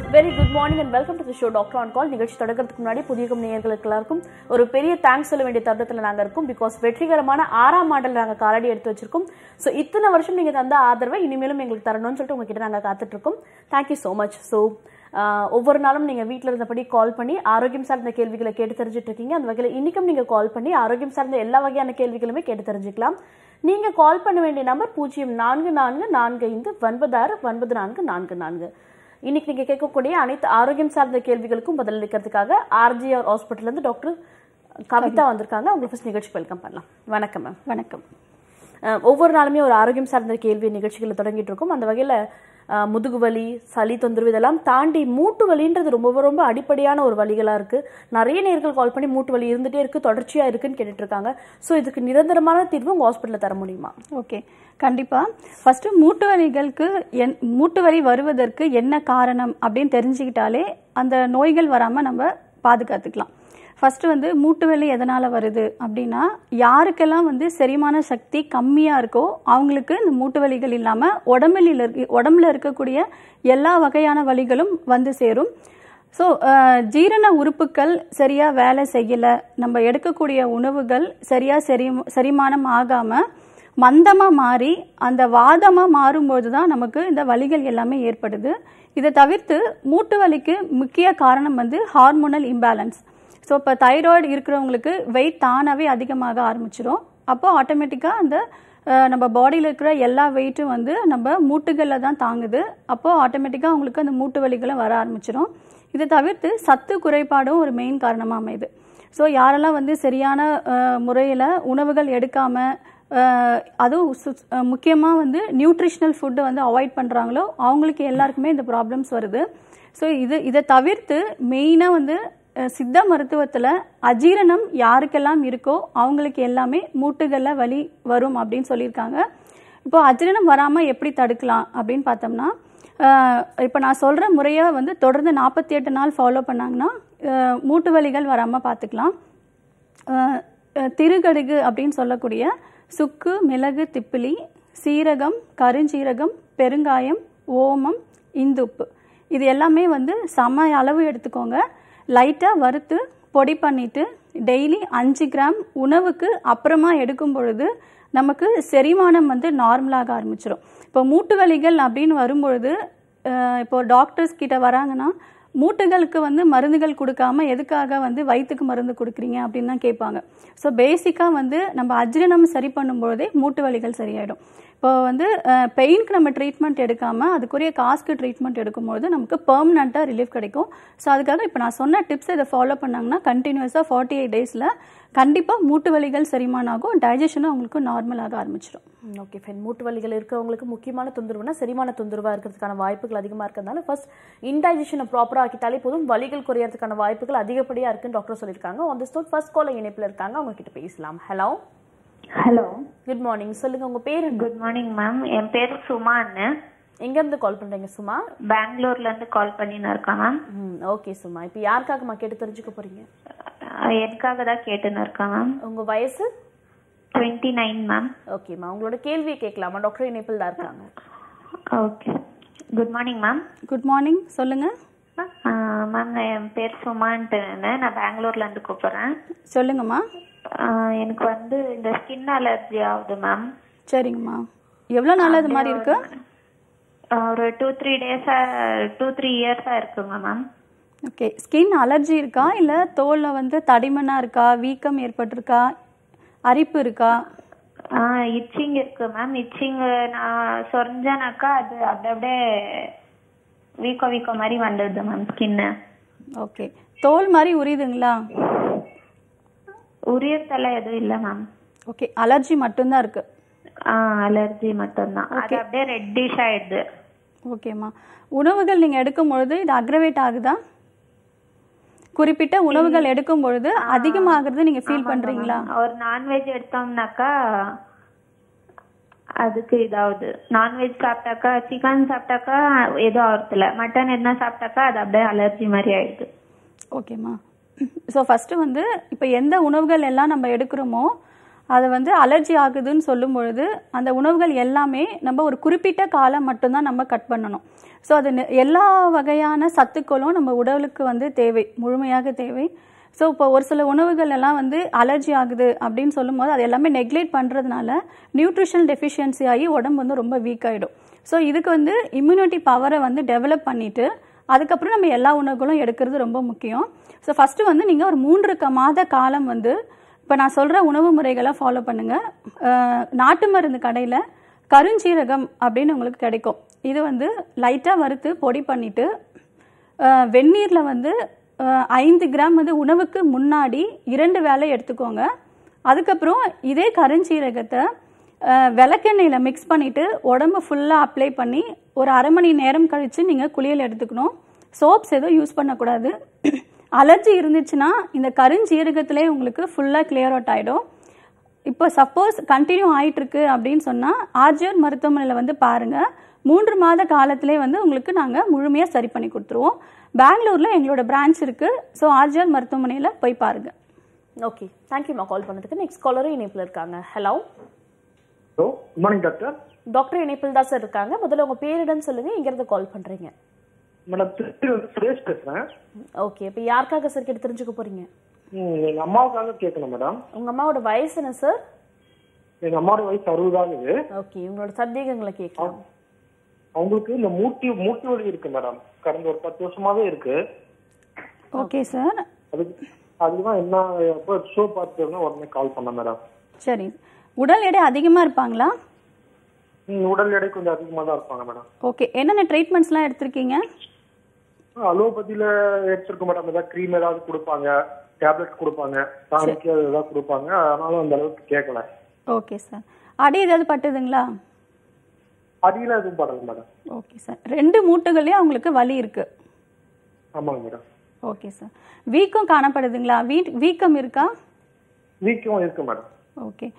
Very good morning and welcome to the show doctor on call நிகழ்ச்சி தொடங்குறதுக்கு முன்னாடி புதிய நேயர்களுக்கு எல்லாருக்கும் ஒரு பெரிய தேங்க்ஸ் சொல்ல வேண்டிய தருணத்தில் நாங்கள் இருக்கோம் பிகாஸ் வெற்றிகரமான ஆறாம் ஆண்டில் நாங்கள் காலடி எடுத்து வச்சிருக்கோம் ஸோ இத்தனை வருஷம் நீங்கள் தந்த ஆதரவை இனிமேலும் எங்களுக்கு தரணும்னு சொல்லிட்டு உங்ககிட்ட நாங்கள் காத்துட்டு இருக்கோம் தேங்க்யூ ஸோ மச் ஸோ ஒவ்வொரு நாளும் நீங்கள் வீட்டில் இருந்தபடி கால் பண்ணி ஆரோக்கியம் சார்ந்த கேள்விகளை கேட்டு தெரிஞ்சுட்டு இருக்கீங்க அந்த வகையில் இன்னைக்கும் நீங்கள் கால் பண்ணி ஆரோக்கியம் சார்ந்த எல்லா வகையான கேள்விகளுமே கேட்டு தெரிஞ்சுக்கலாம் நீங்கள் கால் பண்ண வேண்டிய நம்பர் பூஜ்ஜியம் நான்கு நான்கு நான்கு ஐந்து ஒன்பது ஆறு ஒன்பது நான்கு நான்கு நான்கு இன்னைக்கு நீங்க கேட்கக்கூடிய அனைத்து ஆரோக்கியம் சார்ந்த கேள்விகளுக்கும் பதிலளிக்கிறதுக்காக ஆர்ஜிஆர் ஹாஸ்பிட்டல்ல இருந்து டாக்டர் கவிதா வந்திருக்காங்க உங்களுக்கு ஃபர்ஸ்ட் நிகழ்ச்சி வெல்கம் பண்ணலாம் வணக்கம் மேம் வணக்கம் அஹ் ஒவ்வொரு நாளுமே ஒரு ஆரோக்கியம் சார்ந்த கேள்வி நிகழ்ச்சிகளை தொடங்கிட்டு இருக்கோம் அந்த வகையில் முதுகு வலி சளி தொந்தரவு இதெல்லாம் தாண்டி மூட்டு வலின்றது ரொம்ப ரொம்ப அடிப்படையான ஒரு வலிகளாக இருக்குது நிறைய நேர்கள் கால் பண்ணி மூட்டு வலி இருந்துகிட்டே இருக்குது தொடர்ச்சியாக இருக்குன்னு கேட்டுட்டு இருக்காங்க ஸோ இதுக்கு நிரந்தரமான தீர்வு உங்கள் ஹாஸ்பிட்டலில் தர முடியுமா ஓகே கண்டிப்பா ஃபர்ஸ்ட் மூட்டு வலிகளுக்கு என் மூட்டு வலி வருவதற்கு என்ன காரணம் அப்படின்னு தெரிஞ்சுக்கிட்டாலே அந்த நோய்கள் வராம நம்ம பாதுகாத்துக்கலாம் ஃபர்ஸ்ட் வந்து மூட்டு வலி எதனால வருது அப்படின்னா யாருக்கெல்லாம் வந்து செரிமான சக்தி கம்மியா இருக்கோ அவங்களுக்கு இந்த மூட்டு வலிகள் இல்லாம உடம்பில் இருக்க உடம்புல இருக்கக்கூடிய எல்லா வகையான வலிகளும் வந்து சேரும் ஸோ ஜீரண உறுப்புகள் சரியா வேலை செய்யல நம்ம எடுக்கக்கூடிய உணவுகள் சரியா செரி செரிமானம் ஆகாம மந்தமா மாறி அந்த வாதமா மாறும்போது தான் நமக்கு இந்த வலிகள் எல்லாமே ஏற்படுது இதை தவிர்த்து மூட்டு வலிக்கு முக்கிய காரணம் வந்து ஹார்மோனல் இம்பேலன்ஸ் ஸோ இப்போ தைராய்டு இருக்கிறவங்களுக்கு வெயிட் தானாகவே அதிகமாக ஆரம்பிச்சிரும் அப்போ ஆட்டோமேட்டிக்காக அந்த அஹ், நம்ம பாடியில் இருக்கிற எல்லா வெயிட்டும் வந்து நம்ம மூட்டுகளில் தான் தாங்குது அப்போ ஆட்டோமேட்டிக்காக அவங்களுக்கு அந்த மூட்டு வலிகளும் வர ஆரம்பிச்சிரும் இதை தவிர்த்து சத்து குறைபாடும் ஒரு மெயின் காரணமாக அமையுது ஸோ யாரெல்லாம் வந்து சரியான முறையில் உணவுகள் எடுக்காமல் அதுவும் முக்கியமாக வந்து நியூட்ரிஷனல் ஃபுட்டை வந்து அவாய்ட் பண்ணுறாங்களோ அவங்களுக்கு எல்லாருக்குமே இந்த ப்ராப்ளம்ஸ் வருது ஸோ இது இதை தவிர்த்து மெயினாக வந்து அஹ், சித்த மருத்துவத்தில் அஜீரணம் யாருக்கெல்லாம் இருக்கோ அவங்களுக்கு எல்லாமே மூட்டுகளில் வலி வரும் அப்படின்னு சொல்லியிருக்காங்க இப்போ அஜீரணம் வராமல் எப்படி தடுக்கலாம் அப்படின்னு பார்த்தோம்னா இப்போ நான் சொல்கிற முறையை வந்து தொடர்ந்து நாற்பத்தி எட்டு நாள் ஃபாலோ பண்ணாங்கன்னா அஹ், மூட்டு வலிகள் வராமல் பார்த்துக்கலாம் அஹ், அஹ், திருகடுகு அப்படின்னு சொல்லக்கூடிய சுக்கு மிளகு திப்பிலி சீரகம் கருஞ்சீரகம் பெருங்காயம் ஓமம் இந்துப்பு இது எல்லாமே வந்து சம அளவு எடுத்துக்கோங்க லைட்டாக வறுத்து பொடி பண்ணிட்டு டெய்லி அஞ்சு கிராம் உணவுக்கு அப்புறமா எடுக்கும் பொழுது நமக்கு செரிமானம் வந்து நார்மலாக ஆரம்பிச்சிடும் இப்போ மூட்டு வலிகள் அப்படின்னு வரும்பொழுது அஹ், இப்போ டாக்டர்ஸ் கிட்ட வராங்கன்னா மூட்டுகளுக்கு வந்து மருந்துகள் கொடுக்காம எதுக்காக வந்து வயிற்றுக்கு மருந்து கொடுக்குறீங்க அப்படின்னு தான் கேட்பாங்க ஸோ பேசிக்காக வந்து நம்ம அஜீரணம் சரி பண்ணும்பொழுதே மூட்டு வலிகள் சரியாயிடும் இப்போ வந்து பெயினுக்கு நம்ம ட்ரீட்மெண்ட் எடுக்காமல் அதுக்குரிய காசுக்கு ட்ரீட்மெண்ட் எடுக்கும்போது நமக்கு பெர்மனண்ட்டாக ரிலீஃப் கிடைக்கும் ஸோ அதுக்காக இப்போ நான் சொன்ன டிப்ஸ் இதை ஃபாலோ பண்ணாங்கன்னா கண்டினியூஸாக ஃபார்ட்டி எயிட் டேஸில் கண்டிப்பாக மூட்டு வலிகள் செரிமானம் ஆகும் டைஜஷனும் அவங்களுக்கு நார்மலாக ஆரம்பிச்சிடும் ஓகே ஃபைன் மூட்டு வலிகள் இருக்கிறவங்களுக்கு முக்கியமான தொந்தரவுனா செரிமான தொந்தரவாக இருக்கிறதுக்கான வாய்ப்புகள் அதிகமாக இருக்கிறதுனால ஃபர்ஸ்ட் இன்டைஜஷனை ப்ராப்பராக ஆக்கிட்டாலே போதும் வலிகள் குறையறதுக்கான வாய்ப்புகள் அதிகப்படியாக இருக்குன்னு டாக்டர் சொல்லியிருக்காங்க ஆன் தி ஸ்டோட் ஃபர்ஸ்ட் கால இணைப்பில் இருக்காங்க அவங்க கிட்ட பேசலாம் ஹலோ ஹலோ குட் மார்னிங் சொல்லுங்க உங்க பேர் என்ன குட் மார்னிங் மேம் என் பேர் சுமான்னு எங்க இருந்து கால் பண்றீங்க சுமா பெங்களூர்ல இருந்து கால் பண்ணின்னு இருக்கேன் மேம் ம் ஓகே சுமா இப்போ யாருக்காகமா கேட்டு தெரிஞ்சுக்க போறீங்க அஹ் எனக்காக தான் கேட்டுன்னு இருக்கேன் மேம் உங்க வயசு டுவெண்ட்டி நைன் மேம் ஓகேம்மா உங்களோட கேள்வியை கேட்கலாமா டாக்டர் இணைப்பில் தான் இருக்காங்க okay good morning ma'am good morning சொல்லுங்கள் மேம் என் பேர் சுமான்ட்டு நான் பெங்களூர்ல இருந்து கூப்பிடுறேன் சொல்லுங்கம்மா அஹ் எனக்கு வந்து இந்த ஸ்கின் அலர்ஜி ஆகுது மேம் சரிங்கம்மா எவ்வளோ நாள் அது மாதிரி இருக்கு ஒரு டூ த்ரீ டேஸா டூ த்ரீ இயர்ஸா இருக்குங்க மேம் ஓகே ஸ்கின் அலர்ஜி இருக்கா இல்லை தோலில் வந்து தடிமனாக இருக்கா வீக்கம் ஏற்பட்டிருக்கா அரிப்பு இருக்கா இச்சிங் இருக்கு மேம் இச்சிங் நான் சொரிஞ்சனாக்கா அது அப்படி அப்படியே வீக்கோ வீக்கோ மாதிரி வந்துடுது மேம் ஸ்கின்னு ஓகே தோல் மாதிரி உரியுதுங்களா உரியத்தெல்லாம் எதுவும் இல்லை மேம் ஓகே அலர்ஜி மட்டும்தான் இருக்கு ஆ அலர்ஜி மட்டும்தான் அது அப்படியே ரெட்டிஷ் ஆயிடுது ஓகேம்மா உணவுகள் நீங்கள் எடுக்கும் பொழுது இது அக்ரவேட் ஆகுதா குறிப்பிட்ட உணவுகள் எடுக்கும் பொழுது அதிகமாகிறது நீங்கள் ஃபீல் பண்ணுறீங்களா ஒரு நான்வெஜ் எடுத்தோம்னாக்கா அதுக்கு இதாகுது நான்வெஜ் சாப்பிட்டாக்கா சிக்கன் சாப்பிட்டாக்கா எதுவும் ஆகுறதில்ல மட்டன் என்ன சாப்பிட்டாக்கா அது அப்படியே அலர்ஜி மாதிரி ஆயிடுது ஓகேம்மா ஸோ ஃபஸ்ட்டு வந்து இப்போ எந்த உணவுகள் எல்லாம் நம்ம எடுக்கிறோமோ அது வந்து அலர்ஜி ஆகுதுன்னு சொல்லும் பொழுது அந்த உணவுகள் எல்லாமே நம்ம ஒரு குறிப்பிட்ட காலம் மட்டும்தான் நம்ம கட் பண்ணணும் ஸோ அது நெ- எல்லா வகையான சத்துக்களும் நம்ம உடலுக்கு வந்து தேவை முழுமையாக தேவை ஸோ இப்போ ஒரு சில உணவுகள் எல்லாம் வந்து அலர்ஜி ஆகுது அப்படின்னு சொல்லும்போது அது எல்லாமே நெக்லெக்ட் பண்ணுறதுனால நியூட்ரிஷனல் டெஃபிஷியன்சி ஆகி உடம்பு வந்து ரொம்ப வீக் ஆகிடும் ஸோ இதுக்கு வந்து இம்யூனிட்டி பவரை வந்து டெவலப் பண்ணிட்டு அதுக்கப்புறம் நம்ம எல்லா உணவுகளும் எடுக்கிறது ரொம்ப முக்கியம் ஸோ ஃபஸ்ட்டு வந்து நீங்கள் ஒரு மூன்று க- மாத காலம் வந்து இப்போ நான் சொல்கிற உணவு முறைகளை ஃபாலோ பண்ணுங்கள் நாட்டு மருந்து கடையில் கருஞ்சீரகம் அப்படின்னு உங்களுக்கு கிடைக்கும் இது வந்து லைட்டாக வறுத்து பொடி பண்ணிவிட்டு வெந்நீரில் வந்து அஹ், ஐந்து கிராம் வந்து உணவுக்கு முன்னாடி இரண்டு வேளை எடுத்துக்கோங்க அதுக்கப்புறம் இதே கருஞ்சீரகத்தை அஹ், விளக்கெண்ணெயில் மிக்ஸ் பண்ணிவிட்டு உடம்பு ஃபுல்லாக அப்ளை பண்ணி ஒரு அரை மணி நேரம் கழித்து நீங்கள் குளியல் எடுத்துக்கணும் சோப்ஸ் எதுவும் யூஸ் பண்ணக்கூடாது அலர்ஜி இருந்துச்சுன்னா இந்த கருஞ்சீரகத்திலே உங்களுக்கு ஃபுல்லாக கிளியர் அவுட் ஆகிடும் இப்போ சப்போஸ் கண்டினியூ ஆயிட்டு இருக்கு அப்படின்னு சொன்னால் ஆர்ஜிஆர் மருத்துவமனையில் வந்து பாருங்க மூன்று மாத காலத்திலே வந்து உங்களுக்கு நாங்கள் முழுமையாக சரி பண்ணி கொடுத்துருவோம் பெங்களூரில் எங்களோட பிரான்ச் இருக்கு ஸோ ஆர்ஜிஆர் மருத்துவமனையில் போய் பாருங்க ஓகே தேங்க்யூம்மா கால் பண்ணதுக்கு நெக்ஸ்ட் காலரும் இணைப்பில் இருக்காங்க hello hello good morning doctor doctor இணைப்பில் தான் சார் இருக்காங்க முதல்ல உங்க பேரிடம் சொல்லுங்க எங்கிருந்து கால் பண்றீங்க மேடம் திருச்சி வந்து சுரேஷ் பேசுறேன் ஓகே இப்போ யாருக்காக சார் கேட்டு தெரிஞ்சுக்க போறீங்க ம், எங்க அம்மாவுக்காக கேட்கணும் மேடம் உங்க அம்மாவோட வயசு என்ன சார் எங்க அம்மாவோட வயசு அறுபது ஆகுது ஓகே உங்களோட சந்தேகங்களை கேட்கலாம் அவங்களுக்கு இந்த மூட்டி மூட்டி வலி இருக்கு மேடம் கடந்த ஒரு பத்து வருஷமாவே இருக்கு ஓகே சார் அதுக்கு அதுதான் என்ன எப்போ ஷோ பார்த்துருந்தா உடனே கால் பண்ணேன் மேடம் சரி உடல் எடை அதிகமாக இருப்பாங்களா ம், உடல் எடை கொஞ்சம் அதிகமாக தான் இருப்பாங்க மேடம் ஓகே என்னென்ன ட்ரீட்மெண்ட்ஸ்லாம் எடுத்திருக்கீங்க அலோபதியில எடுத்திருக்க மேடம் ஏதாவது க்ரீம் ஏதாவது கொடுப்பாங்க டேப்லெட் கொடுப்பாங்க டானிக் ஏதாவது கொடுப்பாங்க அதனால அந்த அளவுக்கு கேட்கல ஓகே சார் அடி ஏதாவது பட்டுதுங்களா அடியில எதுவும் படல மேடம் ஓகே சார் ரெண்டு மூட்டுகள்லேயும் அவங்களுக்கு வலி இருக்கு ஆமாங்க மேடம் ஓகே சார் வீக்கம் காணப்படுதுங்களா வீ வீக்கம் இருக்கா வீக்கம் இருக்கு மேடம் ஓகே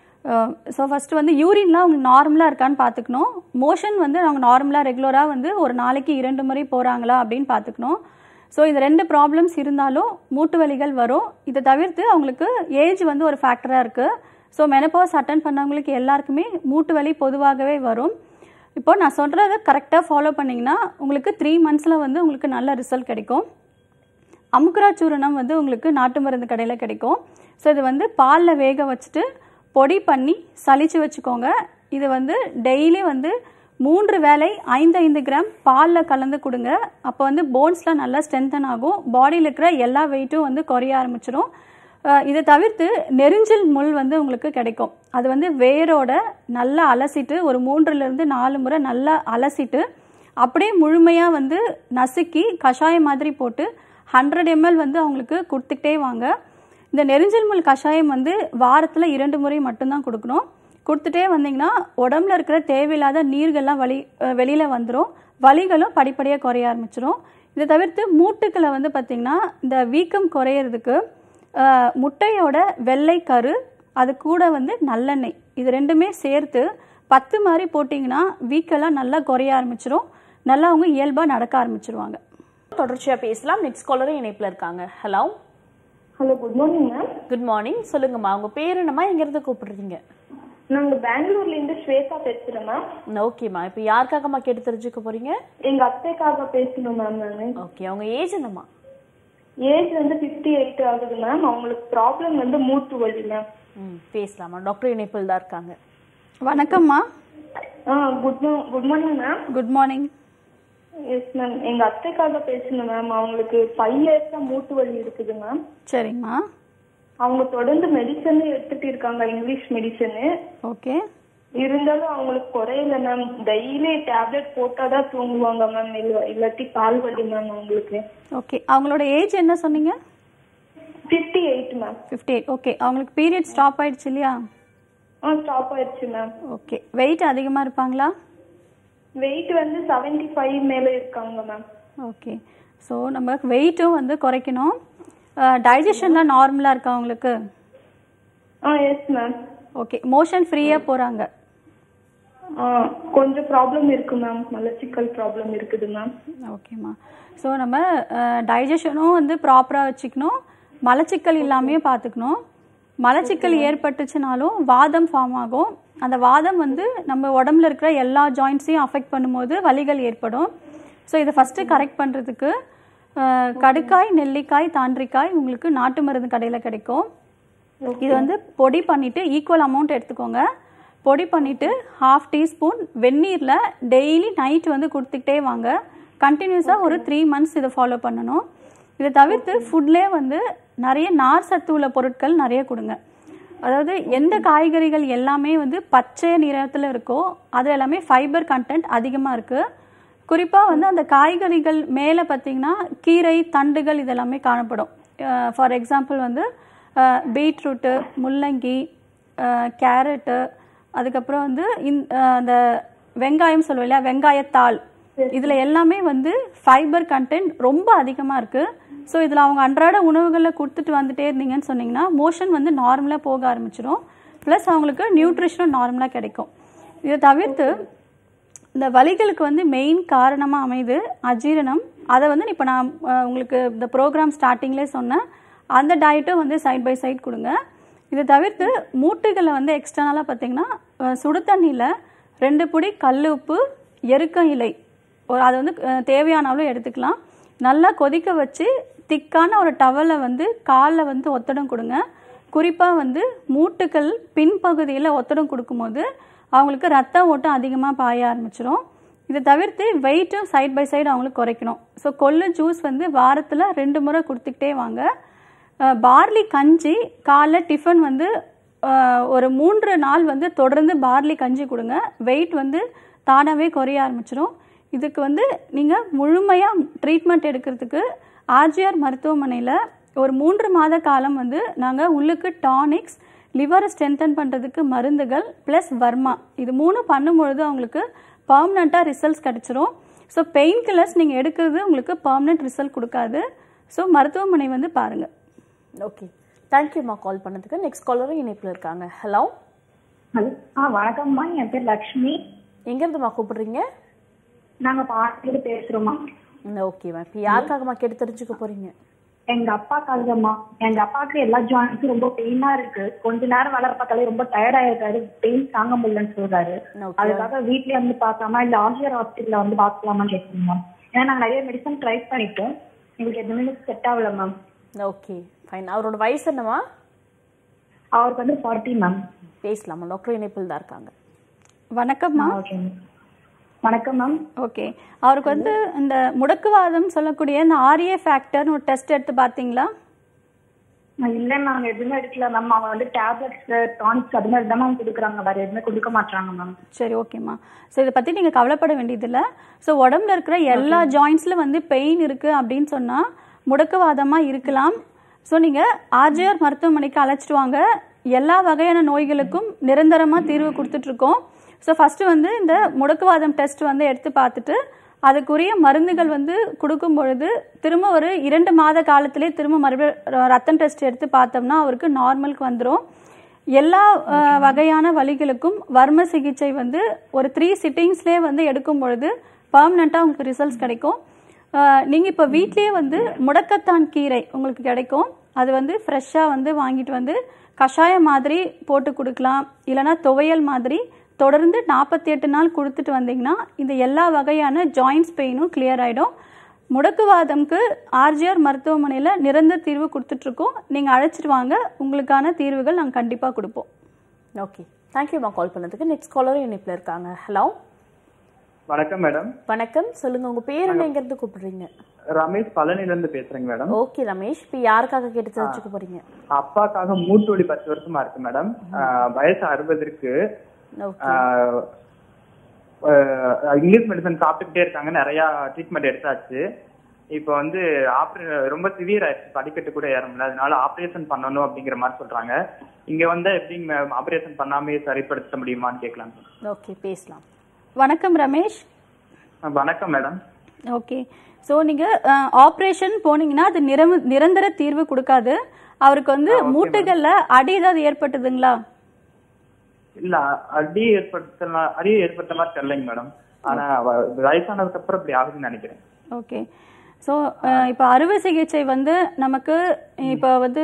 ஸோ ஃபஸ்ட்டு வந்து யூரின்லாம் அவங்க நார்மலாக இருக்கான்னு பார்த்துக்கணும் மோஷன் வந்து அவங்க நார்மலாக ரெகுலராக வந்து ஒரு நாளைக்கு இரண்டு முறை போகிறாங்களா அப்படின்னு பார்த்துக்கணும் ஸோ இது ரெண்டு ப்ராப்ளம்ஸ் இருந்தாலும் மூட்டு வலிகள் வரும் இதை தவிர்த்து அவங்களுக்கு ஏஜ் வந்து ஒரு ஃபேக்டராக இருக்குது ஸோ மெனப்போஸ் அட்டன் பண்ணவங்களுக்கு எல்லாருக்குமே மூட்டு வலி பொதுவாகவே வரும் இப்போ நான் சொல்கிறத கரெக்டாக ஃபாலோ பண்ணிங்கன்னா உங்களுக்கு த்ரீ மந்த்ஸில் வந்து உங்களுக்கு நல்ல ரிசல்ட் கிடைக்கும் அமுக்குரா சூரணம் வந்து உங்களுக்கு நாட்டு மருந்து கடையில் கிடைக்கும் ஸோ இது வந்து பாலில் வேக வச்சுட்டு பொடி பண்ணி சலிச்சு வச்சுக்கோங்க இது வந்து டெய்லி வந்து மூன்று வேளை ஐந்து ஐந்து கிராம் பாலில் கலந்து கொடுங்க அப்போ வந்து போன்ஸ்லாம் நல்லா ஸ்ட்ரென்தன் ஆகும் பாடியில் இருக்கிற எல்லா வெயிட்டும் வந்து குறைய ஆரம்பிச்சிடும் அஹ் இதை தவிர்த்து நெரிஞ்சில் முள் வந்து உங்களுக்கு கிடைக்கும் அது வந்து வேரோட நல்லா அலசிட்டு ஒரு மூன்றுலேருந்து நாலு முறை நல்லா அலசிட்டு அப்படியே முழுமையாக வந்து நசுக்கி கஷாயம் மாதிரி போட்டு ஹண்ட்ரட் எம்எல் வந்து அவங்களுக்கு கொடுத்துக்கிட்டே வாங்க இந்த நெரிஞ்சல் முள் கஷாயம் வந்து வாரத்தில் இரண்டு முறை மட்டும்தான் கொடுக்கணும் கொடுத்துட்டே வந்தீங்கன்னா உடம்புல இருக்கிற தேவையில்லாத நீர்கள்லாம் வலி வெளியில் வந்துடும் வலிகளும் படிப்படியாக குறைய ஆரம்பிச்சிடும் இதை தவிர்த்து மூட்டுக்களை வந்து பார்த்திங்கன்னா இந்த வீக்கம் குறையிறதுக்கு அஹ், முட்டையோட வெள்ளை கரு அது கூட வந்து நல்லெண்ணெய் இது ரெண்டுமே சேர்த்து பத்து மாதிரி போட்டிங்கன்னா வீக்கெல்லாம் நல்லா குறைய ஆரம்பிச்சிடும் நல்லா அவங்க இயல்பாக நடக்க ஆரம்பிச்சிருவாங்க தொடர்ச்சியா பேசலாம் நெக்ஸ்ட் காலரும் இணைப்பில் இருக்காங்க hello hello good morning ma'am good morning சொல்லுங்கம்மா உங்க பேர் என்னம்மா எங்கிருந்து கூப்பிடுறீங்க நாங்க பெங்களூர்ல இருந்து ஸ்வேதா பேசுறேன் மேம் ஓகேம்மா இப்போ யாருக்காகம்மா கேட்டு தெரிஞ்சுக்க போறீங்க எங்க அத்தைக்காக பேசணும் மேம் நானு ஓகே அவங்க ஏஜ் என்னம்மா ஏஜ் வந்து ஃபிஃப்டி எயிட் ஆகுது மேம் அவங்களுக்கு ப்ராப்ளம் வந்து மூட்டு வலி மேம் ம் பேசலாமா டாக்டர் இணைப்பில் தான் இருக்காங்க வணக்கம்மா ஆ good good morning ma'am good morning yes ma'am எங்க அத்தைக்காக பேசணும் மேம் அவங்களுக்கு ஃபைவ் இயர்ஸா மூட்டு வலி இருக்குது மேம் சரிம்மா அவங்க தொடர்ந்து மெடிசன் எடுத்துட்டு இருக்காங்க இங்கிலீஷ் மெடிசனு ஓகே இருந்தாலும் அவங்களுக்கு குறையல மேம் டெய்லி டேப்லெட் போட்டாதான் தூங்குவாங்க மேம் இல்ல இல்லாட்டி கால் வலி மேம் அவங்களுக்கு ஓகே அவங்களோட ஏஜ் என்ன சொன்னீங்க fifty eight ma'am fifty eight okay அவங்களுக்கு பீரியட் ஸ்டாப் ஆயிடுச்சு இல்லையா ஆ ஸ்டாப் ஆயிடுச்சு மேம் ஓகே வெயிட் அதிகமாக இருப்பாங்களா வெயிட் வந்து செவன்டி ஃபைவ் மேல இருக்காங்க மேம் ஓகே ஸோ நம்ம வெயிட்டும் வந்து குறைக்கணும் டைஜஷன்லாம் நார்மலாக இருக்கா அவங்களுக்கு ஆ எஸ் மேம் ஓகே மோஷன் ஃப்ரீயாக போகிறாங்க ஆ கொஞ்சம் ப்ராப்ளம் இருக்கு மேம் மலச்சிக்கல் ப்ராப்ளம் இருக்குது மேம் ஓகேம்மா ஸோ நம்ம டைஜஷனும் வந்து ப்ராப்பராக வச்சுக்கணும் மலச்சிக்கல் இல்லாமையும் பார்த்துக்கணும் மலச்சிக்கல் ஏற்பட்டுச்சுனாலும் வாதம் ஃபார்ம் ஆகும் அந்த வாதம் வந்து நம்ம உடம்புல இருக்கிற எல்லா ஜாயின்ட்ஸையும் அஃபெக்ட் பண்ணும்போது வலிகள் ஏற்படும் ஸோ இதை ஃபஸ்ட்டு கரெக்ட் பண்ணுறதுக்கு கடுக்காய் நெல்லிக்காய் தாண்டிக்காய் உங்களுக்கு நாட்டு மருந்து கடையில் கிடைக்கும் இது வந்து பொடி பண்ணிட்டு ஈக்குவல் அமௌண்ட் எடுத்துக்கோங்க பொடி பண்ணிட்டு ஹாஃப் டீஸ்பூன் வெந்நீரில் டெய்லி நைட் வந்து கொடுத்துக்கிட்டே வாங்க கண்டினியூஸாக ஒரு த்ரீ மந்த்ஸ் இதை ஃபாலோ பண்ணணும் இதை தவிர்த்து ஃபுட்லேயே வந்து நிறைய நார் சத்து உள்ள பொருட்கள் நிறைய கொடுங்க அதாவது எந்த காய்கறிகள் எல்லாமே வந்து பச்சை நிறத்தில் இருக்கோ அது எல்லாமே ஃபைபர் கண்டென்ட் அதிகமாக இருக்குது குறிப்பாக வந்து அந்த காய்கறிகள் மேலே பார்த்தீங்கன்னா கீரை தண்டுகள் இதெல்லாமே காணப்படும் ஃபார் எக்ஸாம்பிள் வந்து பீட்ரூட்டு முள்ளங்கி கேரட்டு அதுக்கப்புறம் வந்து இந்த அந்த வெங்காயம் சொல்லுவோம் இல்லையா வெங்காயத்தாள் இதில் எல்லாமே வந்து ஃபைபர் கண்டென்ட் ரொம்ப அதிகமாக இருக்குது ஸோ இதில் அவங்க அன்றாட உணவுகளில் கொடுத்துட்டு வந்துட்டே இருந்தீங்கன்னு சொன்னீங்கன்னா மோஷன் வந்து நார்மலாக போக ஆரம்பிச்சிடும் ப்ளஸ் அவங்களுக்கு நியூட்ரிஷனும் நார்மலாக கிடைக்கும் இதை தவிர்த்து இந்த வலிகளுக்கு வந்து மெயின் காரணமாக அமைது அஜீரணம் அதை வந்து இப்போ நான் அஹ், உங்களுக்கு இந்த ப்ரோக்ராம் ஸ்டார்டிங்லேயே சொன்னேன் அந்த டயட்டும் வந்து சைட் பை சைட் கொடுங்க இதை தவிர்த்து மூட்டுகளை வந்து எக்ஸ்டர்னலாக பார்த்தீங்கன்னா அஹ், சுடு தண்ணியில் ரெண்டு பொடி கல் உப்பு எருக்க இலை ஒரு அது வந்து அஹ், தேவையான அளவு எடுத்துக்கலாம் நல்லா கொதிக்க வச்சு திக்கான ஒரு டவலை வந்து காலில் வந்து ஒத்தடம் கொடுங்க குறிப்பாக வந்து மூட்டுக்கள் பின்பகுதியில் ஒத்தடம் கொடுக்கும்போது அவங்களுக்கு ரத்த ஓட்டம் அதிகமாக பாய ஆரம்பிச்சிடும் இதை தவிர்த்து வெயிட்டும் சைட் பை சைடு அவங்களுக்கு குறைக்கணும் ஸோ கொள்ளு ஜூஸ் வந்து வாரத்தில் ரெண்டு முறை கொடுத்துக்கிட்டே வாங்க அஹ் பார்லி கஞ்சி காலைல டிஃபன் வந்து அஹ், ஒரு மூன்று நாள் வந்து தொடர்ந்து பார்லி கஞ்சி கொடுங்க வெயிட் வந்து தானாகவே குறைய ஆரம்பிச்சிடும் இதுக்கு வந்து நீங்கள் முழுமையாக ட்ரீட்மெண்ட் எடுக்கிறதுக்கு ஆர்ஜிஆர் மருத்துவமனையில் ஒரு மூன்று மாத காலம் வந்து நாங்கள் உள்ளுக்கு டானிக்ஸ் லிவரை ஸ்ட்ரென்தன் பண்ணுறதுக்கு மருந்துகள் ப்ளஸ் வர்மா இது மூணு பண்ணும்பொழுது அவங்களுக்கு பர்மனண்ட்டாக ரிசல்ட்ஸ் கிடச்சிரும் ஸோ பெயின் கில்லர்ஸ் நீங்கள் எடுக்கிறது உங்களுக்கு பர்மனெண்ட் ரிசல்ட் கொடுக்காது ஸோ மருத்துவமனை வந்து பாருங்கள் ஓகே தேங்க்யூம்மா கால் பண்ணதுக்கு நெக்ஸ்ட் காலரும் இணைப்பில் இருக்காங்க ஹலோ ஹலோ ஆ வணக்கம்மா என் பேர் லக்ஷ்மி எங்கேருந்துமா கூப்பிடுறீங்க நாங்க பாட்டில பேசுறோம்மா ஓகேம்மா இப்போ யாருக்காகம்மா கேட்டு தெரிஞ்சுக்க போறீங்க எங்க அப்பா காலம்மா எங்க அப்பாவுக்கு எல்லா ஜாயின்ஸும் ரொம்ப பெயினா இருக்கு கொஞ்ச நேரம் வேலை பார்த்தாலே ரொம்ப டயர்ட் ஆயிருக்காரு பெயின் தாங்க முடியலன்னு சொல்றாரு Okay. அதுக்காக வீட்லயே வந்து பார்க்காம இல்ல ஆசிரியர் ஹாஸ்பிட்டல்ல வந்து பார்க்கலாமான்னு கேட்கணும் மேம் ஏன்னா நாங்க நிறைய மெடிசன் ட்ரை பண்ணிட்டோம் எங்களுக்கு எதுவுமே செட் ஆகல மேம் ஓகே ஃபைன் அவரோட வயசு என்னம்மா அவருக்கு வந்து ஃபார்ட்டி மேம் பேசலாமா டாக்டர் இணைப்பில் தான் இருக்காங்க வணக்கம்மா ஓகே மேம் வணக்கம் மேம் ஓகே அவருக்கு வந்து இந்த முடக்குவாதம் சொல்லக்கூடிய இந்த ஆர்ஏ ஃபேக்டர்னு ஒரு டெஸ்ட் எடுத்து பார்த்தீங்களா இல்ல நாங்க எதுவுமே எடுக்கல மேம் அவங்க வந்து டேப்லெட்ஸ் டானிக்ஸ் அது மாதிரி தான் மேம் கொடுக்குறாங்க வேற எதுவுமே கொடுக்க மாட்டாங்க மேம் சரி ஓகேம்மா ஸோ இதை பற்றி நீங்கள் கவலைப்பட வேண்டியதில்லை ஸோ உடம்புல இருக்கிற எல்லா ஜாயின்ஸில் வந்து பெயின் இருக்குது அப்படின்னு சொன்னால் முடக்குவாதமாக இருக்கலாம் ஸோ நீங்கள் ஆர்ஜிஆர் மருத்துவமனைக்கு அழைச்சிட்டு வாங்க எல்லா வகையான நோய்களுக்கும் நிரந்தரமாக தீர்வு கொடுத்துட்ருக்கோம் ஸோ ஃபஸ்ட்டு வந்து இந்த முடக்குவாதம் டெஸ்ட் வந்து எடுத்து பார்த்துட்டு அதுக்குரிய மருந்துகள் வந்து கொடுக்கும் பொழுது திரும்ப ஒரு இரண்டு மாத காலத்திலே திரும்ப மறுபடியும் ரத்தம் டெஸ்ட் எடுத்து பார்த்தோம்னா அவருக்கு நார்மலுக்கு வந்துடும் எல்லா அஹ், வகையான வலிகளுக்கும் வர்ம சிகிச்சை வந்து ஒரு த்ரீ சிட்டிங்ஸ்லேயே வந்து எடுக்கும் பொழுது பர்மனெண்ட்டாக உங்களுக்கு ரிசல்ட்ஸ் கிடைக்கும் நீங்கள் இப்போ வீட்லேயே வந்து முடக்கத்தான் கீரை உங்களுக்கு கிடைக்கும் அது வந்து ஃப்ரெஷ்ஷாக வந்து வாங்கிட்டு வந்து கஷாயம் மாதிரி போட்டு கொடுக்கலாம் இல்லைன்னா துவையல் மாதிரி தொடர்ந்து நாற்பத்தி எட்டு நாள் கொடுத்துட்டு வந்தீங்கன்னா இந்த எல்லா வகையான ஜாயின்ஸ் பெயினும் clear ஆகிடும் முடக்குவாதம்க்கு ஆர்ஜிஆர் மருத்துவமனையில் நிரந்தர தீர்வு கொடுத்துட்ருக்கோம் நீங்கள் அழைச்சிட்டு வாங்க உங்களுக்கான தீர்வுகள் நாங்கள் கண்டிப்பாக கொடுப்போம் ஓகே தேங்க்யூம்மா கால் பண்ணதுக்கு நெக்ஸ்ட் காலரும் இணைப்பில் இருக்காங்க ஹலோ வணக்கம் மேடம் வணக்கம் சொல்லுங்க உங்க பேர் என்ன எங்கேருந்து கூப்பிடுறீங்க ரமேஷ் பழனில இருந்து பேசுறேங்க மேடம் ஓகே ரமேஷ் இப்போ யாருக்காக கேட்டு தெரிஞ்சுக்க போறீங்க அப்பாக்காக மூட்டு வலி பத்து வருஷமா இருக்கு மேடம் ஆஹ் வயசு அறுபது இருக்கு ஓகே ஆஹ் ஆஹ் இங்கிலீஷ் மெடிசன் சாப்பிட்டுக்கிட்டே இருக்காங்க நிறைய ட்ரீட்மெண்ட் எடுத்தாச்சு இப்போ வந்து ஆப்ரே ரொம்ப சிவியர் ஆயிடுச்சு படிக்கட்டு கூட ஏற முடியல அதனால ஆப்ரேஷன் பண்ணணும் அப்படிங்கிற மாதிரி சொல்றாங்க இங்க வந்தா எப்படிங்க மேம் ஆப்ரேஷன் பண்ணாமே சரிப்படுத்த முடியுமான்னு கேட்கலாம் ஓகே பேசலாம் வணக்கம் ரமேஷ் வணக்கம் மேடம் ஓகே ஸோ நீங்கள் ஆப்ரேஷன் போனீங்கன்னா அது நிரம நிரந்தர தீர்வு கொடுக்காது அவருக்கு வந்து மூட்டுகளில் அடி ஏதாவது ஏற்பட்டதுங்களா இல்ல அடி ஏற்படுத்த அடி ஏற்பட்ட மாதிரி தெரியலைங்க மேடம் ஆனா வ- வயசானதுக்கு அப்புறம் இப்படி ஆகுதுன்னு நினைக்கிறேன் ஓகே ஸோ இப்போ அறுவை சிகிச்சை வந்து நமக்கு இப்போ வந்து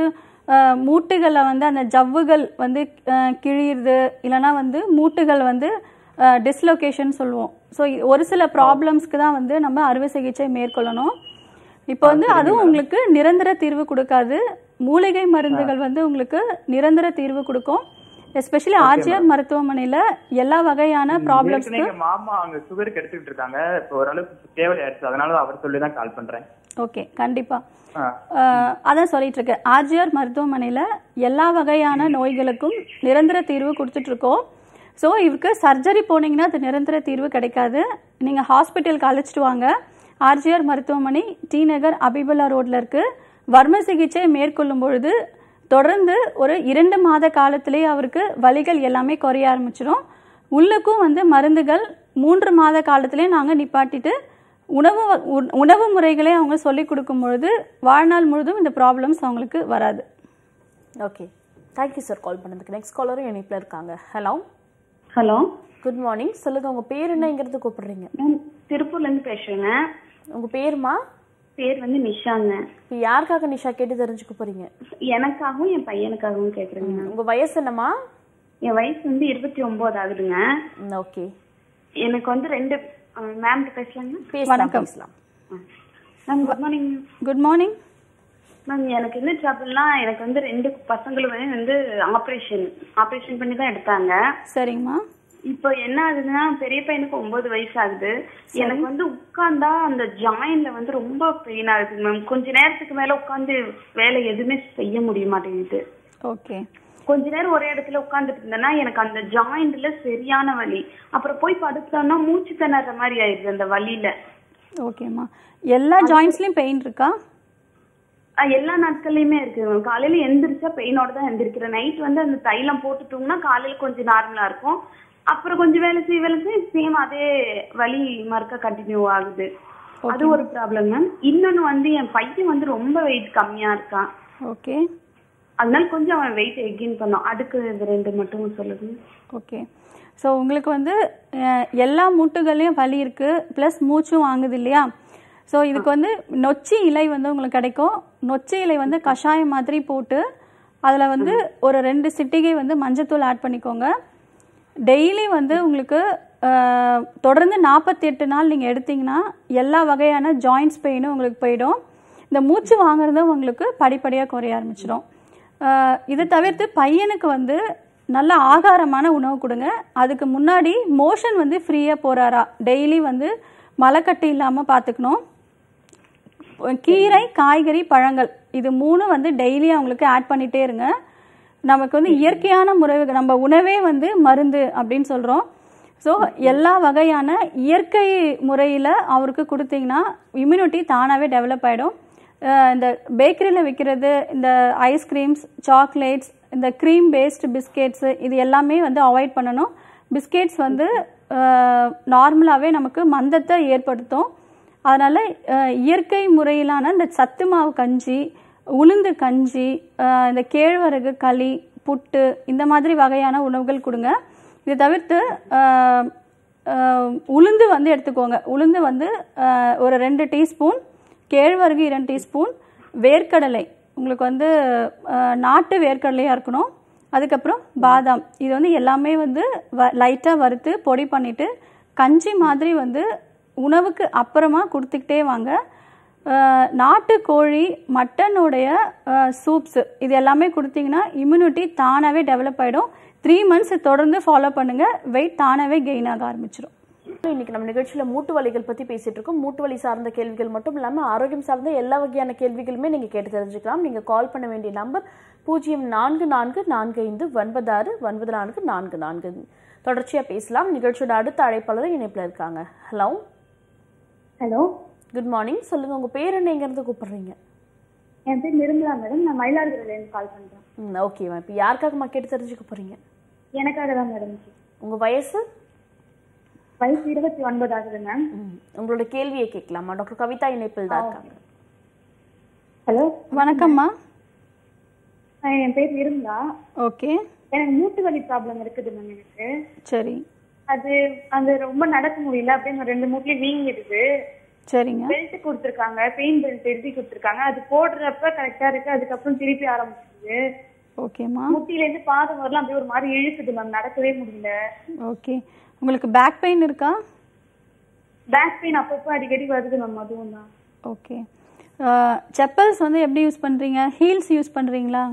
அஹ், மூட்டுகளை வந்து அந்த ஜவ்வுகள் வந்து அஹ், கிழியுது இல்லைன்னா வந்து மூட்டுகள் வந்து டிஸ்லொகேஷன் சொல்லுவோம் ஸோ ஒரு சில ப்ராப்ளம்ஸ்க்கு தான் வந்து நம்ம அறுவை சிகிச்சை மேற்கொள்ளணும் இப்போ வந்து அதுவும் உங்களுக்கு நிரந்தர தீர்வு கொடுக்காது மூலிகை மருந்துகள் வந்து உங்களுக்கு நிரந்தர தீர்வு கொடுக்கும் எஸ்பெஷலி ஆர்ஜிஆர் மருத்துவமனையில எல்லா வகையான ப்ராப்ளம்ஸ்க்கு ஏற்கனவே எங்க மாமா அங்க சுகருக்கு எடுத்துக்கிட்டு இருக்காங்க இப்போ ஓரளவுக்கு தேவையாயிருச்சு அதனால அவர் சொல்லி தான் கால் பண்றேன் ஓகே கண்டிப்பா ஆ. அஹ், அதான் சொல்லிட்டு இருக்கேன் ஆர்ஜிஆர் மருத்துவமனையில் எல்லா வகையான நோய்களுக்கும் நிரந்தர தீர்வு கொடுத்துட்டு இருக்கோம் ஸோ இவருக்கு சர்ஜரி போனீங்கன்னா அது நிரந்தர தீர்வு கிடைக்காது நீங்கள் ஹாஸ்பிட்டலுக்கு அழைச்சிட்டு வாங்க ஆர்ஜிஆர் மருத்துவமனை டி நகர் அபிபுல்லா ரோட்ல இருக்கு வர்ம சிகிச்சை மேற்கொள்ளும் பொழுது தொடர்ந்து ஒரு இரண்டு மாத காலத்திலேயே அவருக்கு வலிகள் எல்லாமே குறைய ஆரம்பிச்சிடும் உள்ளுக்கும் வந்து மருந்துகள் மூன்று மாத காலத்திலே நாங்கள் நிப்பாட்டிட்டு உணவு வ- உண- உணவு முறைகளை அவங்க சொல்லி கொடுக்கும் பொழுது வாழ்நாள் முழுதும் இந்த ப்ராப்ளம்ஸ் அவங்களுக்கு வராது ஓகே தேங்க்யூ சார் கால் பண்ணதுக்கு நெக்ஸ்ட் காலரும் இணைப்பில் இருக்காங்க ஹலோ ஹலோ குட் மார்னிங் சொல்லுங்க உங்க பேர் என்னங்கிறது கூப்பிடுறீங்க மேம் திருப்பூர்ல இருந்து பேசுறேங்க உங்க பேருமா பேர் வந்து நிஷாங்க இப்போ யாருக்காக நிஷா கேட்டு தெரிஞ்சுக்க போறீங்க எனக்காகவும் என் பையனுக்காகவும் கேக்குறேங்க மேம் உங்க வயசு என்னம்மா என் வயசு வந்து இருபத்தி ஒன்பது ஆகுதுங்க ஓகே எனக்கு வந்து ரெண்டு மேம் பேசலாங்க பேசலாம் பேசலாம் ma'am good morning good morning ma'am எனக்கு என்ன ட்ரபிள்னா எனக்கு வந்து ரெண்டு பசங்களுமே வந்து ஆப்ரேஷன் ஆப்ரேஷன் பண்ணி தான் எடுத்தாங்க சரிங்கம்மா இப்போ என்ன ஆகுதுன்னா பெரிய பையனுக்கு ஒன்பது வயசு ஆகுது எனக்கு வந்து உட்கார்ந்தா அந்த ஜாயின்ல வந்து ரொம்ப பெயின் ஆகுது மேம் கொஞ்ச நேரத்துக்கு மேல உட்காந்து வேலை எதுவுமே செய்ய முடிய மாட்டேங்குது ஓகே கொஞ்ச நேரம் ஒரே இடத்துல உட்காந்துட்டு இருந்தேன்னா எனக்கு அந்த ஜாயிண்ட்ல சரியான வலி அப்புறம் போய் படுத்தோம்னா மூச்சு திணற மாதிரி ஆயிடுது அந்த வலியில ஓகேம்மா எல்லா ஜாயின்ஸ்லயும் பெயின் இருக்கா அஹ் எல்லா நாட்கள்லயுமே இருக்கு மேம் காலையில எந்திரிச்சா பெயினோட தான் எந்திரிக்கிறேன் நைட் வந்து அந்த தைலம் போட்டுட்டோம்னா காலையில கொஞ்சம் நார்மலா இருக்கும் அப்புறம் கொஞ்சம் வேலை செய்ய வேலை செய்ய சேம் அதே வலி மறுக்க கண்டினியூ ஆகுது அது ஒரு ப்ராப்ளம் மேம் இன்னொன்னு வந்து என் பையன் வந்து ரொம்ப வெயிட் கம்மியா இருக்கான் ஓகே அதனால கொஞ்சம் அவன் வெயிட் எகெயின் பண்ணோம் அதுக்கு இது ரெண்டு மட்டும் சொல்லுங்க ஓகே ஸோ உங்களுக்கு வந்து அஹ், எல்லா மூட்டுகள்லையும் வலி இருக்கு ப்ளஸ் மூச்சும் வாங்குது இல்லையா ஸோ இதுக்கு வந்து நொச்சி இலை வந்து உங்களுக்கு கிடைக்கும் நொச்சி இலை வந்து கஷாயம் மாதிரி போட்டு அதில் வந்து ஒரு ரெண்டு சிட்டிகை வந்து மஞ்சத்தூள் ஆட் பண்ணிக்கோங்க டெய்லி வந்து உங்களுக்கு அஹ், தொடர்ந்து நாற்பத்தி எட்டு நாள் நீங்கள் எடுத்தீங்கன்னா எல்லா வகையான ஜாயின்ஸ் பெயினும் உங்களுக்கு போயிடும் இந்த மூச்சு வாங்குறதும் உங்களுக்கு படிப்படியாக குறைய ஆரம்பிச்சிடும் அஹ், இதை தவிர்த்து பையனுக்கு வந்து நல்ல ஆகாரமான உணவு கொடுங்க அதுக்கு முன்னாடி மோஷன் வந்து ஃப்ரீயாக போகிறாரா டெய்லி வந்து மலைக்கட்டு இல்லாமல் பார்த்துக்கணும் கீரை காய்கறி பழங்கள் இது மூணும் வந்து டெய்லி அவங்களுக்கு ஆட் பண்ணிட்டே இருங்க நமக்கு வந்து இயற்கையான முறை நம்ம உணவே வந்து மருந்து அப்படின்னு சொல்கிறோம் ஸோ எல்லா வகையான இயற்கை முறையில் அவருக்கு கொடுத்தீங்கன்னா இம்யூனிட்டி தானாகவே டெவலப் ஆகிடும் இந்த பேக்கரியில் விற்கிறது இந்த ஐஸ்கிரீம்ஸ் சாக்லேட்ஸ் இந்த க்ரீம் பேஸ்டு பிஸ்கெட்ஸு இது எல்லாமே வந்து அவாய்ட் பண்ணணும் பிஸ்கெட்ஸ் வந்து நார்மலாகவே நமக்கு மந்தத்தை ஏற்படுத்தும் அதனால் இயற்கை முறையிலான இந்த சத்து மாவு கஞ்சி உளுந்து கஞ்சி அஹ், இந்த கேழ்வரகு களி புட்டு இந்த மாதிரி வகையான உணவுகள் கொடுங்க இதை தவிர்த்து அஹ், அஹ், உளுந்து வந்து எடுத்துக்கோங்க உளுந்து வந்து அஹ், ஒரு ரெண்டு டீஸ்பூன் கேழ்வரகு இரண்டு டீஸ்பூன் வேர்க்கடலை உங்களுக்கு வந்து அஹ், நாட்டு வேர்க்கடலையாக இருக்கணும் அதுக்கப்புறம் பாதாம் இது வந்து எல்லாமே வந்து வ லைட்டாக வறுத்து பொடி பண்ணிவிட்டு கஞ்சி மாதிரி வந்து உணவுக்கு அப்புறமா கொடுத்துக்கிட்டே வாங்க அஹ், நாட்டுக்கோழி மட்டனுடைய சூப்ஸ் இது எல்லாமே கொடுத்தீங்கன்னா இம்யூனிட்டி தானாகவே டெவலப் ஆகிடும் த்ரீ மந்த்ஸ் தொடர்ந்து ஃபாலோ பண்ணுங்கள் வெயிட் தானாகவே கெயின் ஆக ஆரம்பிச்சிடும் இன்னைக்கு நம்ம நிகழ்ச்சியில மூட்டு வலிகள் பத்தி பேசிட்டு இருக்கோம் மூட்டு வலி சார்ந்த கேள்விகள் மட்டும் இல்லாம ஆரோக்கியம் சார்ந்த எல்லா வகையான கேள்விகளுமே நீங்க கேட்டு தெரிஞ்சுக்கலாம் நீங்க கால் பண்ண வேண்டிய நம்பர் பூஜ்ஜியம் நான்கு நான்கு நான்கு ஐந்து ஒன்பது ஆறு ஒன்பது நான்கு நான்கு நான்கு தொடர்ச்சியா பேசலாம் நிகழ்ச்சியோட அடுத்த அழைப்பாளர் இணைப்புல இருக்காங்க ஹலோ ஹலோ குட் மார்னிங் சொல்லுங்க உங்க பேர் என்ன எங்க இருந்து கூப்பிடுறீங்க என் பேர் நிர்மலா மேடம் நான் மயிலாடுதுறையிலேருந்து கால் பண்றேன் ம் ஓகேவா இப்போ யாருக்காகமா கேட்டு தெரிஞ்சுக்க போறீங்க எனக்காக தான் மேடம் உங்க வயசு வயசு இருபத்தி ஒன்பது ஆகுது மேம் ம், உங்களோட கேள்வியை கேட்கலாமா டாக்டர் கவிதா இணைப்பில் தான் இருக்காங்க ஹலோ வணக்கம்மா என் பேர் நிர்மலா ஓகே எனக்கு மூட்டு வலி ப்ராப்ளம் இருக்குது மேம் எனக்கு சரி அது அது ரொம்ப நடக்க முடியல அப்படியே ரெண்டு மூட்லயும் வீங்கிடுது சரிங்க பெல்ட் கொடுத்துருக்காங்க பெயின் பெல்ட் எழுதி கொடுத்துருக்காங்க அது போடுறப்ப கரெக்டா இருக்கு அதுக்கப்புறம் திருப்பி ஆரம்பிச்சிது ஓகேம்மா முட்டில இருந்து பாதம் வரலாம் அப்படியே ஒரு மாதிரி இழுக்குது மேம் நடக்கவே முடியல ஓகே உங்களுக்கு பேக் பெயின் இருக்கா பேக் பெயின் அப்பப்போ அடிக்கடி வருது மேம் அதுவும் தான் ஓகே செப்பல்ஸ் வந்து எப்படி யூஸ் பண்ணுறீங்க ஹீல்ஸ் யூஸ் பண்ணுறீங்களா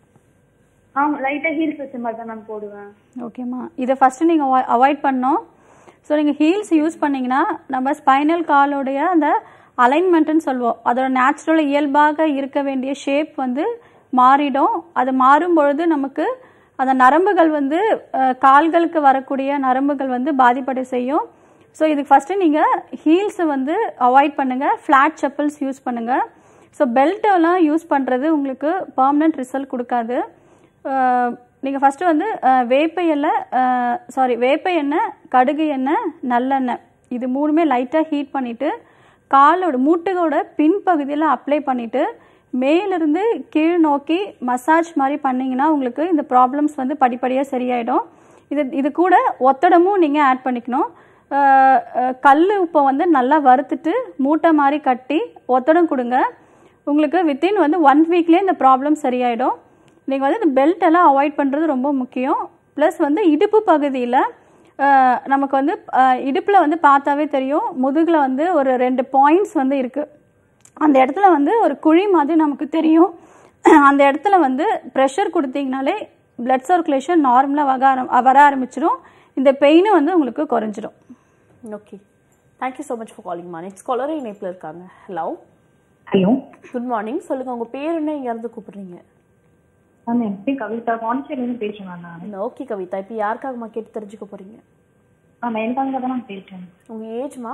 ஆமா லைட்டா ஹீல்ஸ் வச்ச மாதிரி தான் மேம் போடுவேன் ஓகேம்மா இதை ஃபஸ்ட்டு நீங்கள் அவாய்ட் பண்ணோம் ஸோ நீங்கள் ஹீல்ஸ் யூஸ் பண்ணீங்கன்னா நம்ம ஸ்பைனல் காலோடைய அந்த அலைன்மெண்ட்டுன்னு சொல்லுவோம் அதோட நேச்சுரல் இயல்பாக இருக்க வேண்டிய ஷேப் வந்து மாறிடும் அது மாறும் பொழுது நமக்கு அந்த நரம்புகள் வந்து அஹ், கால்களுக்கு வரக்கூடிய நரம்புகள் வந்து பாதிப்படை செய்யும் ஸோ இதுக்கு ஃபஸ்ட்டு நீங்கள் ஹீல்ஸை வந்து அவாய்ட் பண்ணுங்கள் ஃப்ளாட் செப்பல்ஸ் யூஸ் பண்ணுங்கள் ஸோ பெல்ட்டெல்லாம் யூஸ் பண்ணுறது உங்களுக்கு பர்மனெண்ட் ரிசல்ட் கொடுக்காது நீங்கள் ஃபஸ்ட்டு வந்து அஹ், வேப்ப எண்ணெய் சாரி வேப்ப எண்ணெய் கடுகு எண்ணெய் நல்லெண்ணெய் இது மூணுமே லைட்டாக ஹீட் பண்ணிவிட்டு காலோட மூட்டுகளோட பின்பகுதியில் அப்ளை பண்ணிவிட்டு மேலிருந்து கீழ் நோக்கி மசாஜ் மாதிரி பண்ணிங்கன்னா உங்களுக்கு இந்த ப்ராப்ளம்ஸ் வந்து படிப்படியாக சரியாயிடும் இது இது கூட ஒத்தடமும் நீங்கள் ஆட் பண்ணிக்கணும் அஹ், அஹ், கல் உப்பை வந்து நல்லா வறுத்துட்டு மூட்டை மாதிரி கட்டி ஒத்தடம் கொடுங்க உங்களுக்கு வித்தின் வந்து ஒன் வீக்லேயே இந்த ப்ராப்ளம் சரியாயிடும் நீங்கள் வந்து இந்த பெல்ட் எல்லாம் அவாய்ட் பண்ணுறது ரொம்ப முக்கியம் ப்ளஸ் வந்து இடுப்பு பகுதியில் நமக்கு வந்து இடுப்பில் வந்து பார்த்தாவே தெரியும் முதுகில் வந்து ஒரு ரெண்டு பாயிண்ட்ஸ் வந்து இருக்குது அந்த இடத்துல வந்து ஒரு குழி மாதிரி நமக்கு தெரியும் அந்த இடத்துல வந்து ப்ரெஷர் கொடுத்தீங்கனாலே பிளட் சர்க்குலேஷன் நார்மலாக வர ஆரம் வர ஆரம்பிச்சிடும் இந்த பெயினும் வந்து உங்களுக்கு குறைஞ்சிரும் okay thank you so much for காலிங்மா நெக்ஸ்ட் காலர் இணைப்பில் இருக்காங்க ஹலோ ஹலோ குட் மார்னிங் சொல்லுங்க உங்க பேர் என்ன இங்க இருந்து கூப்பிடுறீங்க மேம் என் பேர் கவிதா பாண்டிச்சேரியிலேருந்து பேசுகிறேன் நான் ஓகே கவிதா இப்போ யாருக்காகமா கேட்டு தெரிஞ்சுக்க போறீங்க மேம் எனக்காக தான் நான் பேசுகிறேன் உங்க ஏஜ்மா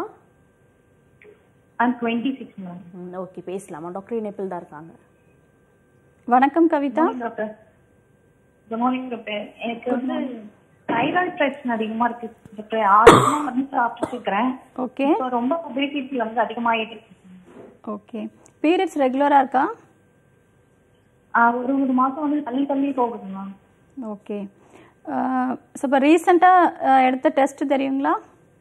I'm twenty six ma'am okay பேசலாமா டாக்டர் இணைப்பில் தான் இருக்காங்க வணக்கம் Kavitha doctor good morning doctor எனக்கு வந்து தைராய்டு பிரச்சனை அதிகமாக இருக்கு டாக்டர் ஆறு மாதம் வந்து சாப்பிட்டு இருக்கிறேன் ஓகே இப்போ ரொம்ப ஒபேசிட்டி வந்து அதிகமாகிட்டு இருக்கு ஓகே பீரியட்ஸ் ரெகுலராக இருக்கா ஆஹ் ஒரு ஒரு மாதம் வந்து தள்ளி தள்ளி போகுது மேம் ஓகே ஸோ இப்போ ரீசெண்டாக எடுத்த டெஸ்ட் தெரியுங்களா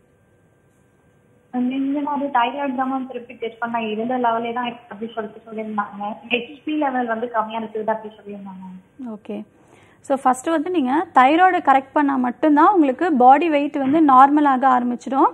இந்த மாதிரி தைராய்டு தான் மேம் திருப்பி டெஸ்ட் பண்ணா இருந்த லெவலே தான் இருக்கு அப்படி சொல்லிட்டு சொல்லியிருந்தாங்க ஹெச்பி லெவல் வந்து கம்மியா இருக்குது அப்படி சொல்லியிருந்தாங்க ஓகே ஸோ ஃபஸ்ட்டு வந்து நீங்கள் தைராய்டை கரெக்ட் பண்ணால் மட்டும்தான் உங்களுக்கு பாடி வெயிட் வந்து நார்மலாக ஆரம்பிச்சிடும்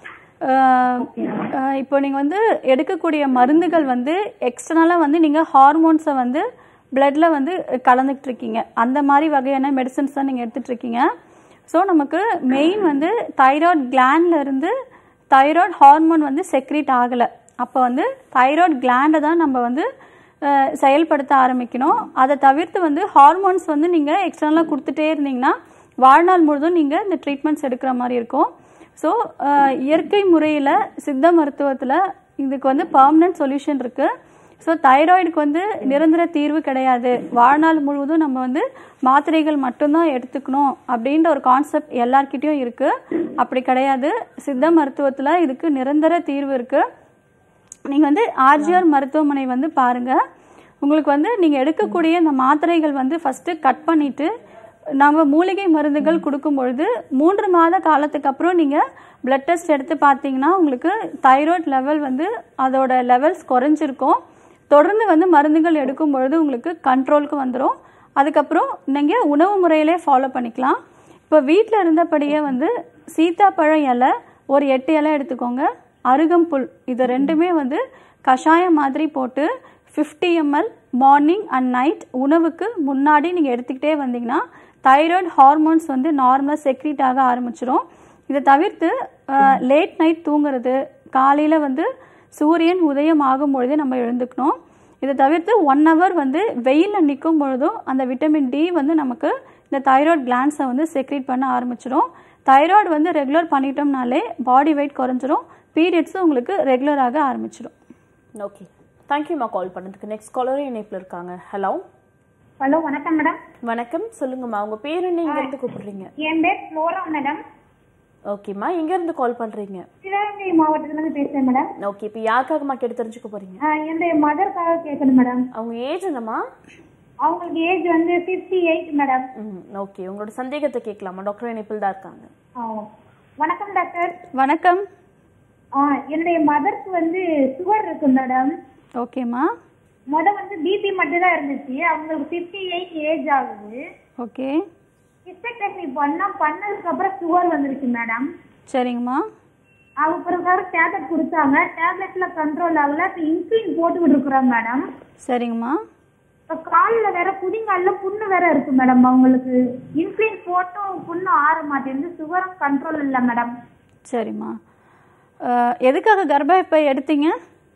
அஹ், அஹ், இப்போ நீங்கள் வந்து எடுக்கக்கூடிய மருந்துகள் வந்து எக்ஸ்டர்னலாக வந்து நீங்கள் ஹார்மோன்ஸை வந்து பிளட்ல வந்து கலந்துக்கிட்டு இருக்கீங்க அந்த மாதிரி வகையான மெடிசன்ஸ் தான் நீங்கள் எடுத்துட்டு இருக்கீங்க ஸோ நமக்கு மெயின் வந்து தைராய்டு கிளாண்ட்ல இருந்து தைராய்டு ஹார்மோன் வந்து செக்ரீட் ஆகலை அப்போ வந்து தைராய்டு கிளாண்டை தான் நம்ம வந்து அஹ், செயல்படுத்த ஆரம்பிக்கணும் அதை தவிர்த்து வந்து ஹார்மோன்ஸ் வந்து நீங்கள் எக்ஸ்டர்னலாக கொடுத்துட்டே இருந்தீங்கன்னா வாழ்நாள் முழுதும் நீங்கள் இந்த ட்ரீட்மெண்ட்ஸ் எடுக்கிற மாதிரி இருக்கும் ஸோ இயற்கை முறையில் சித்த மருத்துவத்தில் இதுக்கு வந்து பர்மனன்ட் சொல்யூஷன் இருக்குது ஸோ தைராய்டுக்கு வந்து நிரந்தர தீர்வு கிடையாது வாழ்நாள் முழுவதும் நம்ம வந்து மாத்திரைகள் மட்டும்தான் எடுத்துக்கணும் அப்படின்ற ஒரு கான்செப்ட் எல்லார்கிட்டயும் இருக்கு அப்படி கிடையாது சித்த மருத்துவத்தில் இதுக்கு நிரந்தர தீர்வு இருக்கு நீங்கள் வந்து ஆர்ஜிஆர் மருத்துவமனை வந்து பாருங்க உங்களுக்கு வந்து நீங்கள் எடுக்கக்கூடிய இந்த மாத்திரைகள் வந்து ஃபஸ்ட்டு கட் பண்ணிட்டு நம்ம மூலிகை மருந்துகள் கொடுக்கும் பொழுது மூன்று மாத காலத்துக்கு அப்புறம் நீங்கள் பிளட் டெஸ்ட் எடுத்து பார்த்தீங்கன்னா உங்களுக்கு தைராய்டு லெவல் வந்து அதோட லெவல்ஸ் குறைஞ்சிருக்கும் தொடர்ந்து வந்து மருந்துகள் எடுக்கும் பொழுது உங்களுக்கு கண்ட்ரோலுக்கு வந்துடும் அதுக்கப்புறம் நீங்கள் உணவு முறையிலே ஃபாலோ பண்ணிக்கலாம் இப்போ வீட்டில் இருந்தபடியே வந்து சீத்தாப்பழம் இலை ஒரு எட்டு இலை எடுத்துக்கோங்க அருகம்புல் இது ரெண்டுமே வந்து கஷாயம் மாதிரி போட்டு fifty ML morning and night உணவுக்கு முன்னாடி நீங்கள் எடுத்துக்கிட்டே வந்தீங்கன்னா தைராய்டு ஹார்மோன்ஸ் வந்து நார்மலாக செக்ரீட் ஆக ஆரம்பிச்சிடும் இதை தவிர்த்து லேட் நைட் தூங்குறது காலையில் வந்து சூரியன் உதயம் ஆகும் பொழுதே நம்ம எழுந்துக்கணும் இதை தவிர்த்து ஒன் ஹவர் வந்து வெயிலில் நிற்கும் பொழுதும் அந்த விட்டமின் டி வந்து நமக்கு இந்த தைராய்டு கிளான்ஸை வந்து செக்ரீட் பண்ண ஆரம்பிச்சிடும் தைராய்டு வந்து ரெகுலர் பண்ணிட்டோம்னாலே பாடி வெயிட் குறைஞ்சிரும் பீரியட்ஸும் உங்களுக்கு ரெகுலராக ஆரம்பிச்சிடும் ஓகே தேங்க்யூம்மா கால் பண்ணதுக்கு நெக்ஸ்ட் காலரும் இணைப்பில் இருக்காங்க ஹலோ ஹலோ வணக்கம் மேடம் வணக்கம் சொல்லுங்கம்மா உங்க பேர் என்ன இங்க இருந்து கூப்பிடுறீங்க என் பேர் ஃப்ளோரா மேடம் ஓகேம்மா எங்க இருந்து கால் பண்றீங்க சிவகங்கை மாவட்டத்துல இருந்து பேசுறேன் மேடம் ஓகே இப்போ யாருக்காகம்மா கேட்டு தெரிஞ்சுக்க போறீங்க ஆஹ் என்னுடைய மதருக்காக கேட்கணும் மேடம் அவங்க ஏஜ் என்னம்மா அவங்களுக்கு ஏஜ் வந்து ஃபிஃப்டி எயிட் மேடம் ம் ஓகே உங்களோட சந்தேகத்தை கேட்கலாமா டாக்டர் இணைப்பில் தான் இருக்காங்க வணக்கம் டாக்டர் வணக்கம் ஆ என்னுடைய மதருக்கு வந்து சுகர் இருக்கு மேடம் ஓகேம்மா முத வந்து பிபி மட்டும் தான் இருந்துச்சு அவங்களுக்கு ஃபிஃப்டி எயிட் ஏஜ் ஆகுது ஓகே ஹிஸ்டெக்டமி பண்ணா பண்ணதுக்கு அப்புறம் சுகர் வந்துருச்சு மேடம் சரிங்கம்மா அப்புறம் டேப்லெட் கொடுத்தாங்க டேப்லெட்ல கண்ட்ரோல் ஆகல இப்போ இன்சுலின் போட்டுக்கிட்டு இருக்கிறோம் மேடம் சரிங்கம்மா இப்போ காலில் வேற குதிங்கால்ல புண்ணு வேற இருக்கு மேடம் அவங்களுக்கு இன்சுலின் போட்டும் புண்ணு ஆற மாட்டேங்குது சுகரும் கண்ட்ரோல் இல்லை மேடம் சரிம்மா அஹ், எதுக்காக கர்ப்பப்பை எடுத்தீங்க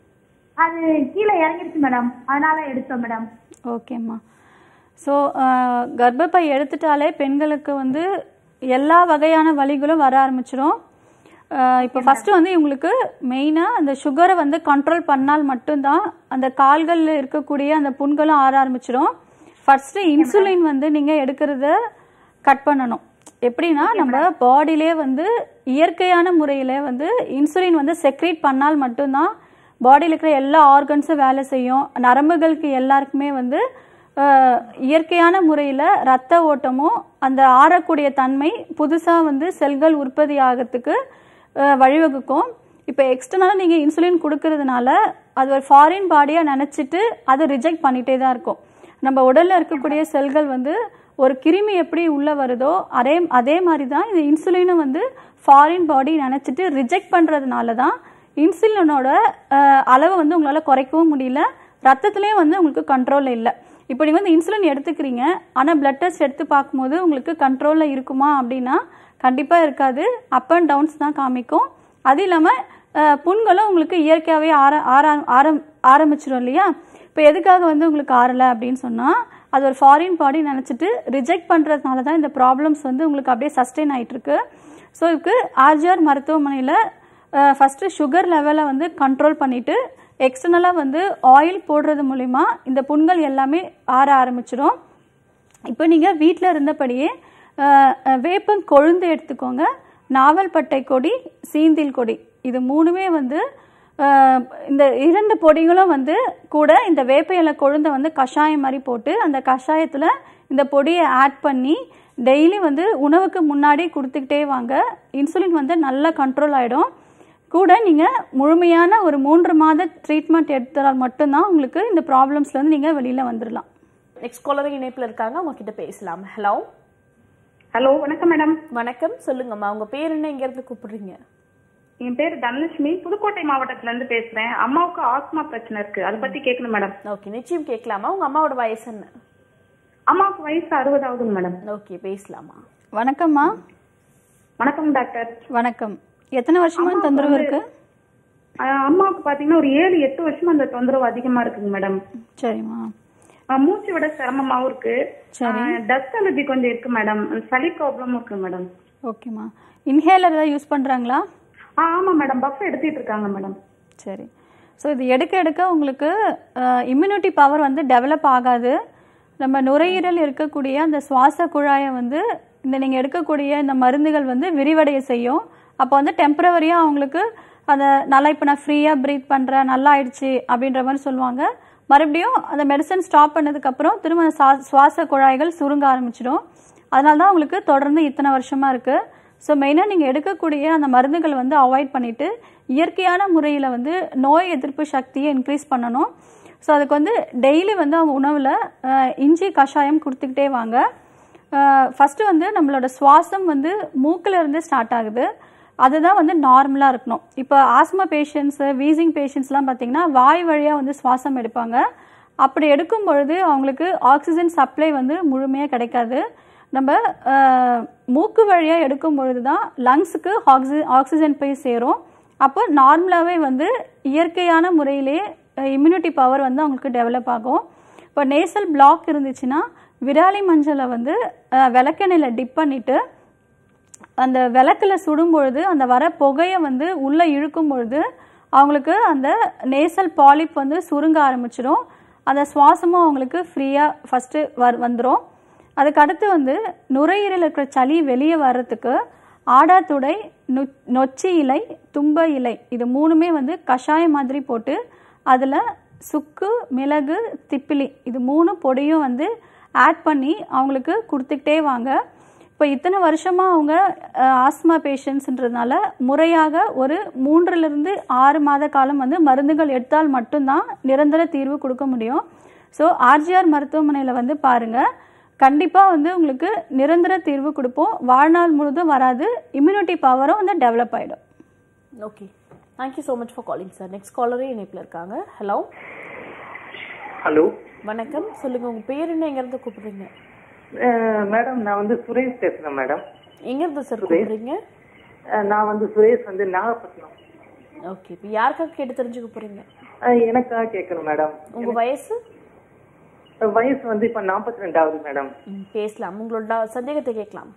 அது கீழே இறங்கிருச்சு மேடம் அதனால எடுத்தோம் மேடம் ஓகேம்மா ஸோ கர்ப்பப்பை எடுத்துட்டாலே பெண்களுக்கு வந்து எல்லா வகையான வலிகளும் வர ஆரம்பிச்சிடும் இப்போ ஃபஸ்ட்டு வந்து இவங்களுக்கு மெயினாக அந்த சுகரை வந்து கண்ட்ரோல் பண்ணால் மட்டும்தான் அந்த கால்களில் இருக்கக்கூடிய அந்த புண்களும் ஆற ஆரம்பிச்சிடும் ஃபஸ்ட்டு இன்சுலின் வந்து நீங்கள் எடுக்கிறத கட் பண்ணணும் எப்படின்னா நம்ம பாடியிலே வந்து இயற்கையான முறையில் வந்து இன்சுலின் வந்து செக்ரேட் பண்ணால் மட்டும்தான் பாடியில் இருக்கிற எல்லா ஆர்கன்ஸும் வேலை செய்யும் நரம்புகளுக்கு எல்லாருக்குமே வந்து அஹ், இயற்கையான முறையில் ரத்த ஓட்டமும் அந்த ஆறக்கூடிய தன்மை புதுசாக வந்து செல்கள் உற்பத்தி ஆகிறதுக்கு அஹ், வழிவகுக்கும் இப்போ எக்ஸ்டர்னலாக நீங்கள் இன்சுலின் கொடுக்கறதுனால அது ஒரு ஃபாரின் பாடியாக நினச்சிட்டு அதை ரிஜெக்ட் பண்ணிகிட்டே தான் இருக்கும் நம்ம உடலில் இருக்கக்கூடிய செல்கள் வந்து ஒரு கிருமி எப்படி உள்ளே வருதோ அதே அதே மாதிரி தான் இந்த இன்சுலினும் வந்து ஃபாரின் பாடி நினச்சிட்டு ரிஜெக்ட் பண்ணுறதுனால தான் இன்சுலினோட அஹ், அளவை வந்து உங்களால் குறைக்கவும் முடியல ரத்தத்துலேயும் வந்து உங்களுக்கு கண்ட்ரோலில் இல்லை இப்போ நீங்கள் வந்து இன்சுலின் எடுத்துக்கிறீங்க ஆனால் பிளட் டெஸ்ட் எடுத்து பார்க்கும்போது உங்களுக்கு கண்ட்ரோலில் இருக்குமா அப்படின்னா கண்டிப்பாக இருக்காது அப் அண்ட் டவுன்ஸ் தான் காமிக்கும் அது இல்லாமல் புண்களும் உங்களுக்கு இயற்கையாகவே ஆர ஆர- ஆரம் ஆரம்பிச்சிடும் இல்லையா இப்போ எதுக்காக வந்து உங்களுக்கு ஆறலை அப்படின்னு சொன்னால் அது ஒரு ஃபாரின் பாடி நினச்சிட்டு ரிஜெக்ட் பண்ணுறதுனால தான் இந்த ப்ராப்ளம்ஸ் வந்து உங்களுக்கு அப்படியே சஸ்டெயின் ஆகிட்டுருக்கு ஸோ இதுக்கு ஆர்ஜிஆர் மருத்துவமனையில் ஃபஸ்ட்டு சுகர் லெவலை வந்து கண்ட்ரோல் பண்ணிவிட்டு எக்ஸ்டர்னலாக வந்து ஆயில் போடுறது மூலிமா இந்த புண்கள் எல்லாமே ஆற ஆரம்பிச்சிடும் இப்போ நீங்கள் வீட்டில் இருந்தபடியே அஹ், அஹ், வேப்பம் கொழுந்து எடுத்துக்கோங்க நாவல்பட்டை கொடி சீந்தில் கொடி இது மூணுமே வந்து அஹ், இந்த இரண்டு பொடிகளும் வந்து கூட இந்த வேப்ப இலை கொழுந்தை வந்து கஷாயம் மாதிரி போட்டு அந்த கஷாயத்தில் இந்த பொடியை ஆட் பண்ணி டெய்லி வந்து உணவுக்கு முன்னாடி கொடுத்துக்கிட்டே வாங்க இன்சுலின் வந்து நல்லா கண்ட்ரோல் ஆகிடும் கூட நீங்கள் முழுமையான ஒரு மூன்று மாத ட்ரீட்மெண்ட் எடுத்தால் மட்டும்தான் உங்களுக்கு இந்த ப்ராப்ளம்ஸ்லேருந்து நீங்கள் வெளியில் வந்துடலாம் நெக்ஸ்ட் காலர் இணைப்புல இருக்காங்க அவங்க கிட்ட பேசலாம் ஹலோ ஹலோ வணக்கம் மேடம் வணக்கம் சொல்லுங்கம்மா உங்க பேர் என்ன இங்க இருந்து கூப்பிடுறீங்க என் பேர் தனலட்சுமி புதுக்கோட்டை மாவட்டத்துல இருந்து பேசுறேன் அம்மாவுக்கு ஆஸ்மா பிரச்சனை இருக்கு அதை பத்தி கேட்கணும் மேடம் ஓகே நிச்சயம் கேட்கலாமா உங்க அம்மாவோட வயசு என்ன அம்மாவுக்கு வயசு அறுபதாவதுங்க மேடம் ஓகே பேசலாமா வணக்கம்மா வணக்கம் டாக்டர் வணக்கம் எத்தனை வருஷமா இந்த தொந்தரவு இருக்கு அஹ் அம்மாவுக்கு பாத்தீங்கன்னா ஒரு ஏழு எட்டு வருஷமா அந்த தொந்தரவு அதிகமா இருக்குங்க மேடம் சரிம்மா அஹ் மூச்சு விட சிரமமாவும் இருக்கு சரி. டஸ்ட் அலர்ஜி கொஞ்சம் இருக்கு மேடம் சளி ப்ராப்ளமும் இருக்கு மேடம் ஓகேம்மா இன்ஹேலர் ஏதாவது யூஸ் பண்ணுறாங்களா ஆ ஆமா மேடம் பஃப் எடுத்துட்டு இருக்காங்க மேடம் சரி ஸோ இது எடுக்க எடுக்க உங்களுக்கு இம்யூனிட்டி பவர் வந்து டெவலப் ஆகாது நம்ம நுரையீரல் இருக்கக்கூடிய அந்த சுவாச குழாயை வந்து இந்த நீங்கள் எடுக்கக்கூடிய இந்த மருந்துகள் வந்து விரிவடைய செய்யும் அப்போ வந்து டெம்பரவரியாக அவங்களுக்கு அந்த நல்லா இப்போ நான் ஃப்ரீயாக ப்ரீத் பண்ணுறேன் நல்லா ஆயிடுச்சு அப்படின்ற மாதிரி சொல்லுவாங்க மறுபடியும் அந்த மெடிசன் ஸ்டாப் பண்ணதுக்கப்புறம் திரும்ப அந்த சா- சுவாச குழாய்கள் சுருங்க ஆரம்பிச்சிடும் அதனால தான் உங்களுக்கு தொடர்ந்து இத்தனை வருஷமாக இருக்குது ஸோ மெயினாக நீங்கள் எடுக்கக்கூடிய அந்த மருந்துகள் வந்து அவாய்ட் பண்ணிவிட்டு இயற்கையான முறையில் வந்து நோய் எதிர்ப்பு சக்தியை இன்க்ரீஸ் பண்ணணும் ஸோ அதுக்கு வந்து டெய்லி வந்து அவங்க உணவில் இஞ்சி கஷாயம் கொடுத்துக்கிட்டே வாங்க ஃபஸ்ட்டு வந்து நம்மளோட சுவாசம் வந்து மூக்கில் இருந்து ஸ்டார்ட் ஆகுது அதுதான் வந்து நார்மலாக இருக்கணும் இப்போ ஆஸ்மா பேஷண்ட்ஸு வீசிங் பேஷண்ட்ஸ்லாம் பார்த்தீங்கன்னா வாய் வழியாக வந்து சுவாசம் எடுப்பாங்க அப்படி எடுக்கும் பொழுது அவங்களுக்கு ஆக்சிஜன் சப்ளை வந்து முழுமையாக கிடைக்காது நம்ம அஹ், மூக்கு வழியாக எடுக்கும் பொழுது தான் லங்ஸுக்கு ஆக்சி ஆக்சிஜன் போய் சேரும் அப்போ நார்மலாகவே வந்து இயற்கையான முறையிலே இம்யூனிட்டி பவர் வந்து அவங்களுக்கு டெவலப் ஆகும் இப்போ நேசல் பிளாக் இருந்துச்சுன்னா விராலி மஞ்சளை வந்து அஹ், விளக்கெண்ணெயில் டிப் பண்ணிவிட்டு அந்த விளக்கில் சுடும் பொழுது அந்த வர புகையை வந்து உள்ளே இழுக்கும் பொழுது அவங்களுக்கு அந்த நேசல் பாலிப் வந்து சுருங்க ஆரம்பிச்சிடும் அந்த சுவாசமும் அவங்களுக்கு ஃப்ரீயாக ஃபஸ்ட்டு வர் வந்துடும் அதுக்கு அடுத்து வந்து நுரையீரல் இருக்கிற சளி வெளியே வர்றதுக்கு ஆடாத்துடை நொ நொச்சி இலை தும்ப இலை இது மூணுமே வந்து கஷாயம் மாதிரி போட்டு அதில் சுக்கு மிளகு திப்பிலி இது மூணு பொடியும் வந்து ஆட் பண்ணி அவங்களுக்கு கொடுத்துக்கிட்டே வாங்க இப்போ இத்தனை வருஷமா அவங்க ஆஸ்மா பேஷண்ட்ஸ்ன்றதுனால முறையாக ஒரு மூன்றிலிருந்து ஆறு மாத காலம் வந்து மருந்துகள் எடுத்தால் மட்டும்தான் நிரந்தர தீர்வு கொடுக்க முடியும் ஸோ ஆர்ஜிஆர் மருத்துவமனையில் வந்து பாருங்க கண்டிப்பாக வந்து உங்களுக்கு நிரந்தர தீர்வு கொடுப்போம் வாழ்நாள் முழுதும் வராது இம்யூனிட்டி பவரும் வந்து டெவலப் ஆகிடும் okay thank you so much for calling sir next காலரே இணைப்பில் இருக்காங்க ஹலோ ஹலோ வணக்கம் சொல்லுங்க உங்க பேர் என்ன எங்க இருந்து கூப்பிடுறீங்க மேடம் நான் வந்து சுரேஷ் பேசுறேன் மேடம் எங்க இருந்து சார் கூப்பிடுறீங்க அஹ், நான் வந்து சுரேஷ் வந்து நாகப்பட்டினம் ஓகே இப்போ யாருக்காக கேட்டு தெரிஞ்சுக்க போறீங்க அஹ், எனக்காக கேட்கணும் மேடம் உங்க வயசு அஹ், வயசு வந்து இப்ப நாற்பத்தி ரெண்டாவது மேடம் ம், பேசலாம் உங்களோட சந்தேகத்தை கேட்கலாம்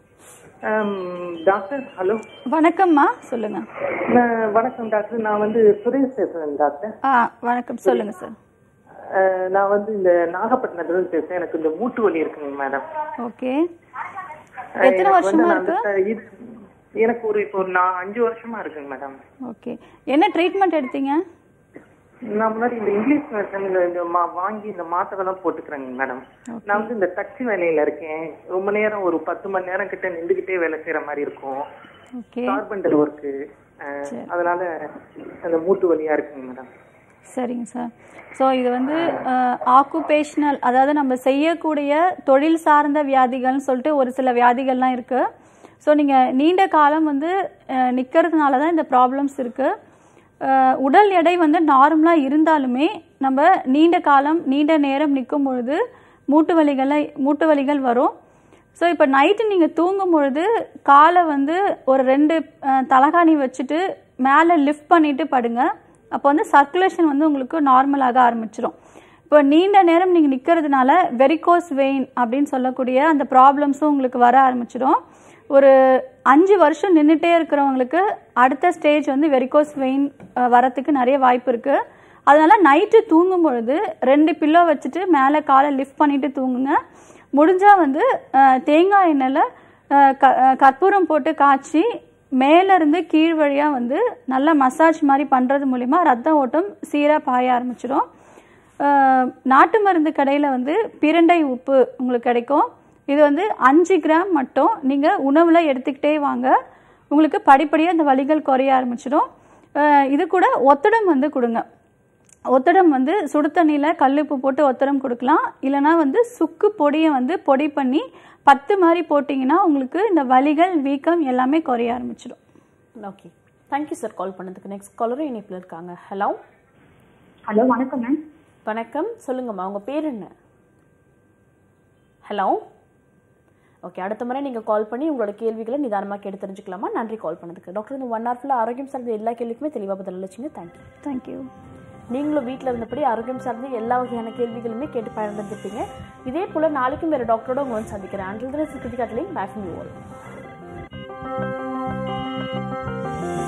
டாக்டர் ஹலோ வணக்கம்மா சொல்லுங்க வணக்கம் டாக்டர் நான் வந்து சுரேஷ் பேசுறேன் டாக்டர் ஆ வணக்கம் சொல்லுங்க சார் அஹ், நான் வந்து இந்த நாகப்பட்டினத்துல இருந்து பேசுறேன் எனக்கு இந்த மூட்டு வலி இருக்குங்க மேடம் ஓகே அஹ், எத்தனை எனக்கு வந்து வருஷமா நான் இருக்கு வந்து, இது- எனக்கு ஒரு இப்போ ஒரு நான் அஞ்சு வருஷமா இருக்குங்க மேடம் ஓகே என்ன ட்ரீட்மெண்ட் எடுத்தீங்க நான் முன்னாடி இந்த இங்கிலீஷ் மெடிசன்ல இந்த மா- வாங்கி இந்த மாத்திரைலாம் போட்டுக்கிறேங்க மேடம் நான் வந்து இந்த தச்சு வேலையில இருக்கேன் ரொம்ப நேரம் ஒரு பத்து மணி நேரம் கிட்ட நின்றுகிட்டே வேலை செய்யற மாதிரி இருக்கும் ஓகே கார்பெண்டர் ஒர்க்கு அதனால அந்த மூட்டு வலியா இருக்குங்க மேடம் சரிங்க சார் ஸோ இது வந்து ஆக்குபேஷனல் அதாவது நம்ம செய்யக்கூடிய தொழில் சார்ந்த வியாதிகள்னு சொல்லிட்டு ஒரு சில வியாதிகள்லாம் இருக்கு ஸோ நீங்கள் நீண்ட காலம் வந்து நிற்கிறதுனால தான் இந்த ப்ராப்ளம்ஸ் இருக்கு அஹ், உடல் எடை வந்து நார்மலாக இருந்தாலுமே நம்ம நீண்ட காலம் நீண்ட நேரம் நிற்கும் பொழுது மூட்டு வலிகளை மூட்டு வலிகள் வரும் ஸோ இப்போ நைட்டு நீங்கள் தூங்கும் பொழுது காலை வந்து ஒரு ரெண்டு அஹ், தலகாணி வச்சுட்டு மேலே லிஃப்ட் பண்ணிட்டு படுங்க அப்போ வந்து சர்க்குலேஷன் வந்து உங்களுக்கு நார்மலாக ஆரம்பிச்சிடும் இப்போ நீண்ட நேரம் நீங்கள் நிற்கிறதுனால வெரிகோஸ் வெயின் அப்படின்னு சொல்லக்கூடிய அந்த ப்ராப்ளம்ஸும் உங்களுக்கு வர ஆரம்பிச்சிடும் ஒரு அஞ்சு வருஷம் நின்றுட்டே இருக்கிறவங்களுக்கு அடுத்த ஸ்டேஜ் வந்து வெரிகோஸ் வெயின் வரத்துக்கு நிறைய வாய்ப்பு இருக்குது அதனால நைட்டு தூங்கும் பொழுது ரெண்டு பில்லோ வச்சுட்டு மேலே காலை லிஃப்ட் பண்ணிட்டு தூங்குங்க முடிஞ்சா வந்து அஹ், தேங்காய் எண்ணெயில் அஹ், க- அஹ், கற்பூரம் போட்டு காய்ச்சி மேல இருந்து கீழ் வழியா வந்து நல்லா மசாஜ் மாதிரி பண்றது மூலிமா ரத்த ஓட்டம் சீரா பாய ஆரம்பிச்சிடும் அஹ், நாட்டு மருந்து கடையில் வந்து பிரண்டை உப்பு உங்களுக்கு கிடைக்கும் இது வந்து அஞ்சு கிராம் மட்டும் நீங்கள் உணவில் எடுத்துக்கிட்டே வாங்க உங்களுக்கு படிப்படியாக இந்த வலிகள் குறைய ஆரம்பிச்சிடும் அஹ், இது கூட ஒத்தடம் வந்து கொடுங்க ஒத்தடம் வந்து சுடு தண்ணியில் கல்லுப்பு போட்டு ஒத்தடம் கொடுக்கலாம் இல்லைனா வந்து சுக்கு பொடியை வந்து பொடி பண்ணி பத்து மாதிரி போட்டிங்கன்னா உங்களுக்கு இந்த வலிகள் வீக்கம் எல்லாமே குறைய ஆரம்பிச்சிடும் ஓகே தேங்க்யூ சார் கால் பண்ணதுக்கு நெக்ஸ்ட் காலரும் இணைப்பில் இருக்காங்க ஹலோ ஹலோ வணக்கம் மேம் வணக்கம் சொல்லுங்கம்மா உங்க பேர் என்ன ஹலோ ஓகே அடுத்த முறை நீங்கள் கால் பண்ணி உங்களோட கேள்விகளை நிதானமாக கேட்டு தெரிஞ்சுக்கலாமா நன்றி கால் பண்ணதுக்கு டாக்டர் இந்த ஒன் ஹவர்ல ஆரோக்கியம் சார்ந்த எல்லா கேள்விக்குமே தெளிவாக பதில் அளிச்சிங்க தேங்க்யூ தேங்க்யூ நீங்களும் வீட்டில் இருந்தபடி ஆரோக்கியம் சார்ந்த எல்லா வகையான கேள்விகளுமே கேட்டு பயன்படுத்திருப்பீங்க இதே போல் நாளைக்கும் வேறு டாக்டரோட உங்களை வந்து சந்திக்கிறேன் அண்டில் தின கிருத்திகாட்டிலையும் பேக் யூ ஆல்